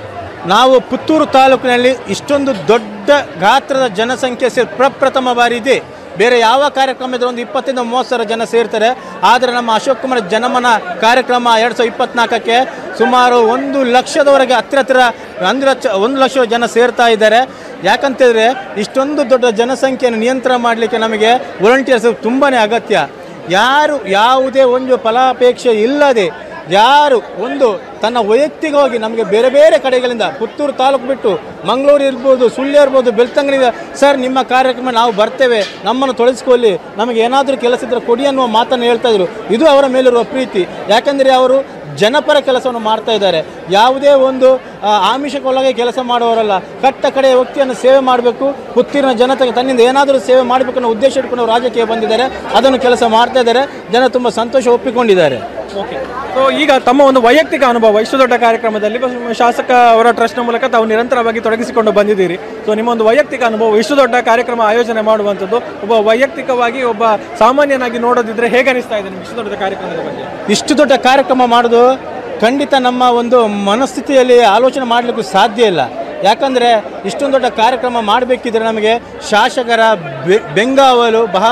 ನಾವು ಪುತ್ತೂರು ತಾಲೂಕಿನಲ್ಲಿ ಇಷ್ಟೊಂದು ದೊಡ್ಡ ಗಾತ್ರದ ಜನಸಂಖ್ಯೆ ಸೇರಿ ಪ್ರಪ್ರಥಮ ಬಾರಿ ಇದೆ ಬೇರೆ ಯಾವ ಕಾರ್ಯಕ್ರಮ ಇದ್ರೆ ಒಂದು ಇಪ್ಪತ್ತಿಂದ ಮೂವತ್ತು ಸಾವಿರ ಜನ ಸೇರ್ತಾರೆ ಆದರೆ ನಮ್ಮ ಅಶೋಕ್ ಕುಮಾರ್ ಜನಮನ ಕಾರ್ಯಕ್ರಮ ಎರಡು ಸಾವಿರದ ಇಪ್ಪತ್ನಾಲ್ಕಕ್ಕೆ ಸುಮಾರು ಒಂದು ಲಕ್ಷದವರೆಗೆ ಹತ್ತಿರ ಹತ್ತಿರ ಒಂದು ಲಕ್ಷ ಒಂದು ಲಕ್ಷ ಜನ ಸೇರ್ತಾ ಇದ್ದಾರೆ ಯಾಕಂತೇಳಿದ್ರೆ ಇಷ್ಟೊಂದು ದೊಡ್ಡ ಜನಸಂಖ್ಯೆಯನ್ನು ನಿಯಂತ್ರಣ ಮಾಡಲಿಕ್ಕೆ ನಮಗೆ ವಾಲಂಟಿಯರ್ಸ್ ತುಂಬಾ ಅಗತ್ಯ ಯಾರು ಯಾವುದೇ ಒಂದು ಫಲಾಪೇಕ್ಷೆ ಇಲ್ಲದೆ ಯಾರು ಒಂದು ತನ್ನ ವೈಯಕ್ತಿಕವಾಗಿ ನಮಗೆ ಬೇರೆ ಬೇರೆ ಕಡೆಗಳಿಂದ ಪುತ್ತೂರು ತಾಲೂಕು ಬಿಟ್ಟು ಮಂಗಳೂರು ಇರ್ಬೋದು ಸುಳ್ಯ ಇರ್ಬೋದು ಬೆಳ್ತಂಗಡಿಯಿಂದ ಸರ್ ನಿಮ್ಮ ಕಾರ್ಯಕ್ರಮ ನಾವು ಬರ್ತೇವೆ ನಮ್ಮನ್ನು ತೊಳಸ್ಕೊಳ್ಳಿ ನಮಗೆ ಏನಾದರೂ ಕೆಲಸ ಇದ್ದರೆ ಕೊಡಿ ಅನ್ನುವ ಮಾತನ್ನು ಹೇಳ್ತಾ ಇದ್ರು ಇದು ಅವರ ಮೇಲಿರುವ ಪ್ರೀತಿ ಯಾಕಂದರೆ ಅವರು ಜನಪರ ಕೆಲಸವನ್ನು ಮಾಡ್ತಾ ಇದ್ದಾರೆ ಯಾವುದೇ ಒಂದು ಆ, ಆಮಿಷಕ್ಕೊಳಗೆ ಕೆಲಸ ಮಾಡುವವರಲ್ಲ ಕಟ್ಟ ಕಡೆ ವ್ಯಕ್ತಿಯನ್ನು ಸೇವೆ ಮಾಡಬೇಕು ಪುತ್ತೂರಿನ ಜನತೆಗೆ ತನ್ನಿಂದ ಏನಾದರೂ ಸೇವೆ ಮಾಡಬೇಕು ಅನ್ನೋ ಉದ್ದೇಶ ಇಟ್ಕೊಂಡು ಅವರು ರಾಜಕೀಯ ಬಂದಿದ್ದಾರೆ ಅದನ್ನು ಕೆಲಸ ಮಾಡ್ತಾ ಇದ್ದಾರೆ ಜನ ತುಂಬ ಸಂತೋಷ ಒಪ್ಪಿಕೊಂಡಿದ್ದಾರೆ ಓಕೆ ಸೊ ಈಗ ತಮ್ಮ ಒಂದು ವೈಯಕ್ತಿಕ ಅನುಭವ ಇಷ್ಟು ದೊಡ್ಡ ಕಾರ್ಯಕ್ರಮದಲ್ಲಿ ಬ- ಶಾಸಕ ಅವರ ಟ್ರಸ್ಟ್ನ ಮೂಲಕ ತಾವು ನಿರಂತರವಾಗಿ ತೊಡಗಿಸಿಕೊಂಡು ಬಂದಿದ್ದೀರಿ ಸೊ ನಿಮ್ಮ ಒಂದು ವೈಯಕ್ತಿಕ ಅನುಭವ ಇಷ್ಟು ದೊಡ್ಡ ಕಾರ್ಯಕ್ರಮ ಆಯೋಜನೆ ಮಾಡುವಂಥದ್ದು ಒಬ್ಬ ವೈಯಕ್ತಿಕವಾಗಿ ಒಬ್ಬ ಸಾಮಾನ್ಯನಾಗಿ ನೋಡೋದಿದ್ರೆ ಹೇಗೆ ಅನಿಸ್ತಾ ಇದೆ ನಿಮ್ಗೆ ಇಷ್ಟು ದೊಡ್ಡ ಕಾರ್ಯಕ್ರಮದ ಬಗ್ಗೆ ಇಷ್ಟು ದೊಡ್ಡ ಕಾರ್ಯಕ್ರಮ ಮಾಡೋದು ಖಂಡಿತ ನಮ್ಮ ಒಂದು ಮನಸ್ಥಿತಿಯಲ್ಲಿ ಆಲೋಚನೆ ಮಾಡಲಿಕ್ಕೂ ಸಾಧ್ಯ ಇಲ್ಲ ಯಾಕಂದರೆ ಇಷ್ಟೊಂದು ದೊಡ್ಡ ಕಾರ್ಯಕ್ರಮ ಮಾಡಬೇಕಿದ್ರೆ ನಮಗೆ ಶಾಸಕರ ಬೆ- ಬೆಂಗಾವಲು ಬಹಳ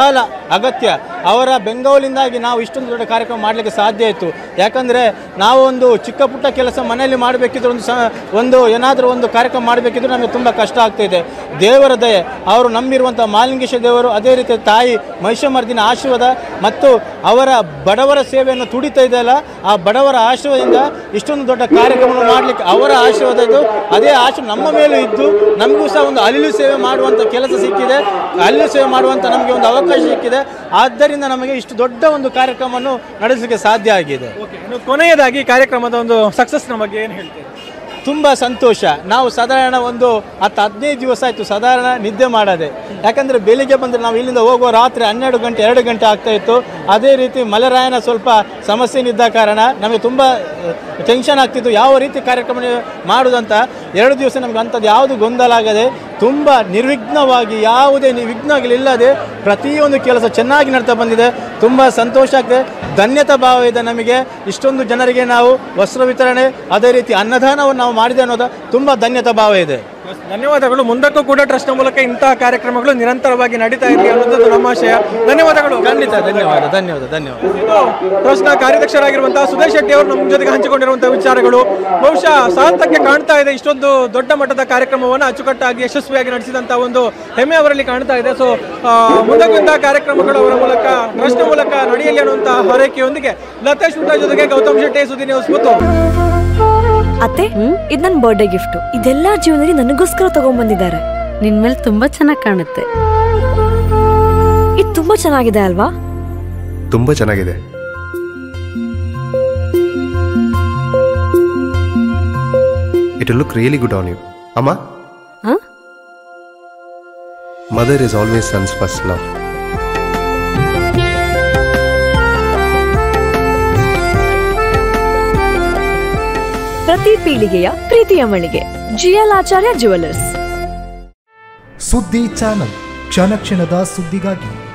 ಅಗತ್ಯ ಅವರ ಬೆಂಗಾವಲಿಂದಾಗಿ ನಾವು ಇಷ್ಟೊಂದು ದೊಡ್ಡ ಕಾರ್ಯಕ್ರಮ ಮಾಡಲಿಕ್ಕೆ ಸಾಧ್ಯ ಆಯಿತು ಯಾಕಂದರೆ ನಾವು ಒಂದು ಚಿಕ್ಕ ಪುಟ್ಟ ಕೆಲಸ ಮನೆಯಲ್ಲಿ ಮಾಡಬೇಕಿದ್ರೆ ಒಂದು ಸ ಒಂದು ಏನಾದರೂ ಒಂದು ಕಾರ್ಯಕ್ರಮ ಮಾಡಬೇಕಿದ್ರೆ ನಮಗೆ ತುಂಬ ಕಷ್ಟ ಆಗ್ತಾಯಿದೆ ದೇವರ ದಯೆ ಅವರು ನಂಬಿರುವಂಥ ಮಾಲಿಂಗೇಶ ದೇವರು ಅದೇ ರೀತಿ ತಾಯಿ ಮಹಿಷಮರ್ದಿನ ಆಶೀರ್ವಾದ ಮತ್ತು ಅವರ ಬಡವರ ಸೇವೆಯನ್ನು ತುಡಿತಾ ಇದೆಯಲ್ಲ ಆ ಬಡವರ ಆಶೀರ್ವಾದದಿಂದ ಇಷ್ಟೊಂದು ದೊಡ್ಡ ಕಾರ್ಯಕ್ರಮವನ್ನು ಮಾಡಲಿಕ್ಕೆ ಅವರ ಆಶೀರ್ವಾದ ಇದು ಅದೇ ಆಶೀರ್ವಾದ ನಮ್ಮ ಮೇಲೂ ಇದ್ದು ನಮಗೂ ಸಹ ಒಂದು ಅಲಿಲು ಸೇವೆ ಮಾಡುವಂಥ ಕೆಲಸ ಸಿಕ್ಕಿದೆ ಅಲ್ಲಿಲು ಸೇವೆ ಮಾಡುವಂಥ ನಮಗೆ ಒಂದು ಅವಕಾಶ ಸಿಕ್ಕಿದೆ ಆದ್ದರಿಂದ ನಮಗೆ ಇಷ್ಟು ದೊಡ್ಡ ಒಂದು ಕಾರ್ಯಕ್ರಮವನ್ನು ನಡೆಸಲಿಕ್ಕೆ ಸಾಧ್ಯ ಆಗಿದೆ ಇನ್ನು ಕೊನೆಯದಾಗಿ ಈ ಕಾರ್ಯಕ್ರಮದ ಒಂದು ಸಕ್ಸಸ್ನ ಬಗ್ಗೆ ಏನು ಹೇಳ್ತೀರಿ ತುಂಬ ಸಂತೋಷ ನಾವು ಸಾಧಾರಣ ಒಂದು ಹತ್ತು ಹದಿನೈದು ದಿವಸ ಆಯಿತು ಸಾಧಾರಣ ನಿದ್ದೆ ಮಾಡದೆ ಯಾಕಂದರೆ ಬೆಳಿಗ್ಗೆ ಬಂದರೆ ನಾವು ಇಲ್ಲಿಂದ ಹೋಗುವ ರಾತ್ರಿ ಹನ್ನೆರಡು ಗಂಟೆ ಎರಡು ಗಂಟೆ ಆಗ್ತಾ ಇತ್ತು ಅದೇ ರೀತಿ ಮಲೆರಾಯನ ಸ್ವಲ್ಪ ಸಮಸ್ಯೆನಿದ್ದ ಕಾರಣ ನಮಗೆ ತುಂಬ ಟೆನ್ಷನ್ ಆಗ್ತಿತ್ತು ಯಾವ ರೀತಿ ಕಾರ್ಯಕ್ರಮ ಮಾಡುವುದಂತ ಎರಡು ದಿವಸ ನಮಗೆ ಅಂಥದ್ದು ಯಾವುದು ಗೊಂದಲ ಆಗದೆ ತುಂಬ ನಿರ್ವಿಘ್ನವಾಗಿ ಯಾವುದೇ ನಿ- ವಿಘ್ನಗಳಿಲ್ಲದೆ ಪ್ರತಿಯೊಂದು ಕೆಲಸ ಚೆನ್ನಾಗಿ ನಡ್ತಾ ಬಂದಿದೆ ತುಂಬ ಸಂತೋಷ ಆಗ್ತದೆ ಧನ್ಯತಾ ಭಾವ ಇದೆ ನಮಗೆ ಇಷ್ಟೊಂದು ಜನರಿಗೆ ನಾವು ವಸ್ತ್ರ ವಿತರಣೆ ಅದೇ ರೀತಿ ಅನ್ನದಾನವನ್ನು ನಾವು ಮಾಡಿದೆ ಅನ್ನೋದು ತುಂಬ ಧನ್ಯತಾ ಭಾವ ಇದೆ ಧನ್ಯವಾದಗಳು ಮುಂದಕ್ಕೂ ಕೂಡ ಟ್ರಸ್ಟ್ನ ಮೂಲಕ ಇಂತಹ ಕಾರ್ಯಕ್ರಮಗಳು ನಿರಂತರವಾಗಿ ನಡೀತಾ ಇರಲಿ ಅನ್ನೋದು ನಮ್ಮ ಆಶಯ ಧನ್ಯವಾದಗಳು ಖಂಡಿತ ಧನ್ಯವಾದ ಧನ್ಯವಾದ ಧನ್ಯವಾದ ಇದು ಟ್ರಸ್ಟ್ನ ಕಾರ್ಯಾಧ್ಯಕ್ಷರಾಗಿರುವಂತಹ ಸುದೇಶ್ ಶೆಟ್ಟಿ ಅವರು ನಮ್ಮ ಜೊತೆಗೆ ಹಂಚಿಕೊಂಡಿರುವಂತಹ ವಿಚಾರಗಳು ಬಹುಶಃ ಸಾರ್ಥಕ್ಕೆ ಕಾಣ್ತಾ ಇದೆ ಇಷ್ಟೊಂದು ದೊಡ್ಡ ಮಟ್ಟದ ಕಾರ್ಯಕ್ರಮವನ್ನು ಅಚ್ಚುಕಟ್ಟಾಗಿ ಯಶಸ್ವಿಯಾಗಿ ನಡೆಸಿದಂತಹ ಒಂದು ಹೆಮ್ಮೆ ಅವರಲ್ಲಿ ಕಾಣ್ತಾ ಇದೆ ಸೊ ಮುಂದಕ್ಕೂ ಇಂತಹ ಕಾರ್ಯಕ್ರಮಗಳು ಅವರ ಮೂಲಕ ಟ್ರಸ್ಟ್ ಮೂಲಕ ನಡೆಯಲಿ ಅನ್ನುವಂತಹ ಹಾರೈಕೆಯೊಂದಿಗೆ ಲತೇಶ್ ಊಟ ಜೊತೆಗೆ ಗೌತಮ್ ಶೆಟ್ಟಿ ಸುದ್ದಿ ನ್ಯೂಸ್ ಪುತ್ತೂರು ಅತ್ತೆ ಇದ್ ನನ್ ಬರ್ಡೇ ಗಿಫ್ಟ್ ಇದೆಲ್ಲ ಜೀವನದಲ್ಲಿ ನನಗೋಸ್ಕರ ತಗೊಂಡ್ಬಂದಿದ್ದಾರೆ ನಿನ್ ಮೇಲೆ ತುಂಬಾ ಚೆನ್ನಾಗಿ ಕಾಣುತ್ತೆ ಇದು ತುಂಬಾ ಚೆನ್ನಾಗಿದೆ ಅಲ್ವಾ ತುಂಬ ಚೆನ್ನಾಗಿದೆ it look really good on you ಅಮ್ಮ ಹ? Mother is always sons first love ಪ್ರತಿ ಪೀಳಿಗೆಯ ಪ್ರೀತಿಯ ಮಳಿಗೆ ಜಿಎಲ್ ಆಚಾರ್ಯ ಜುವೆಲ್ಲರ್ಸ್ ಸುದ್ದಿ ಚಾನಲ್ ಕ್ಷಣ ಕ್ಷಣದ ಸುದ್ದಿಗಾಗಿ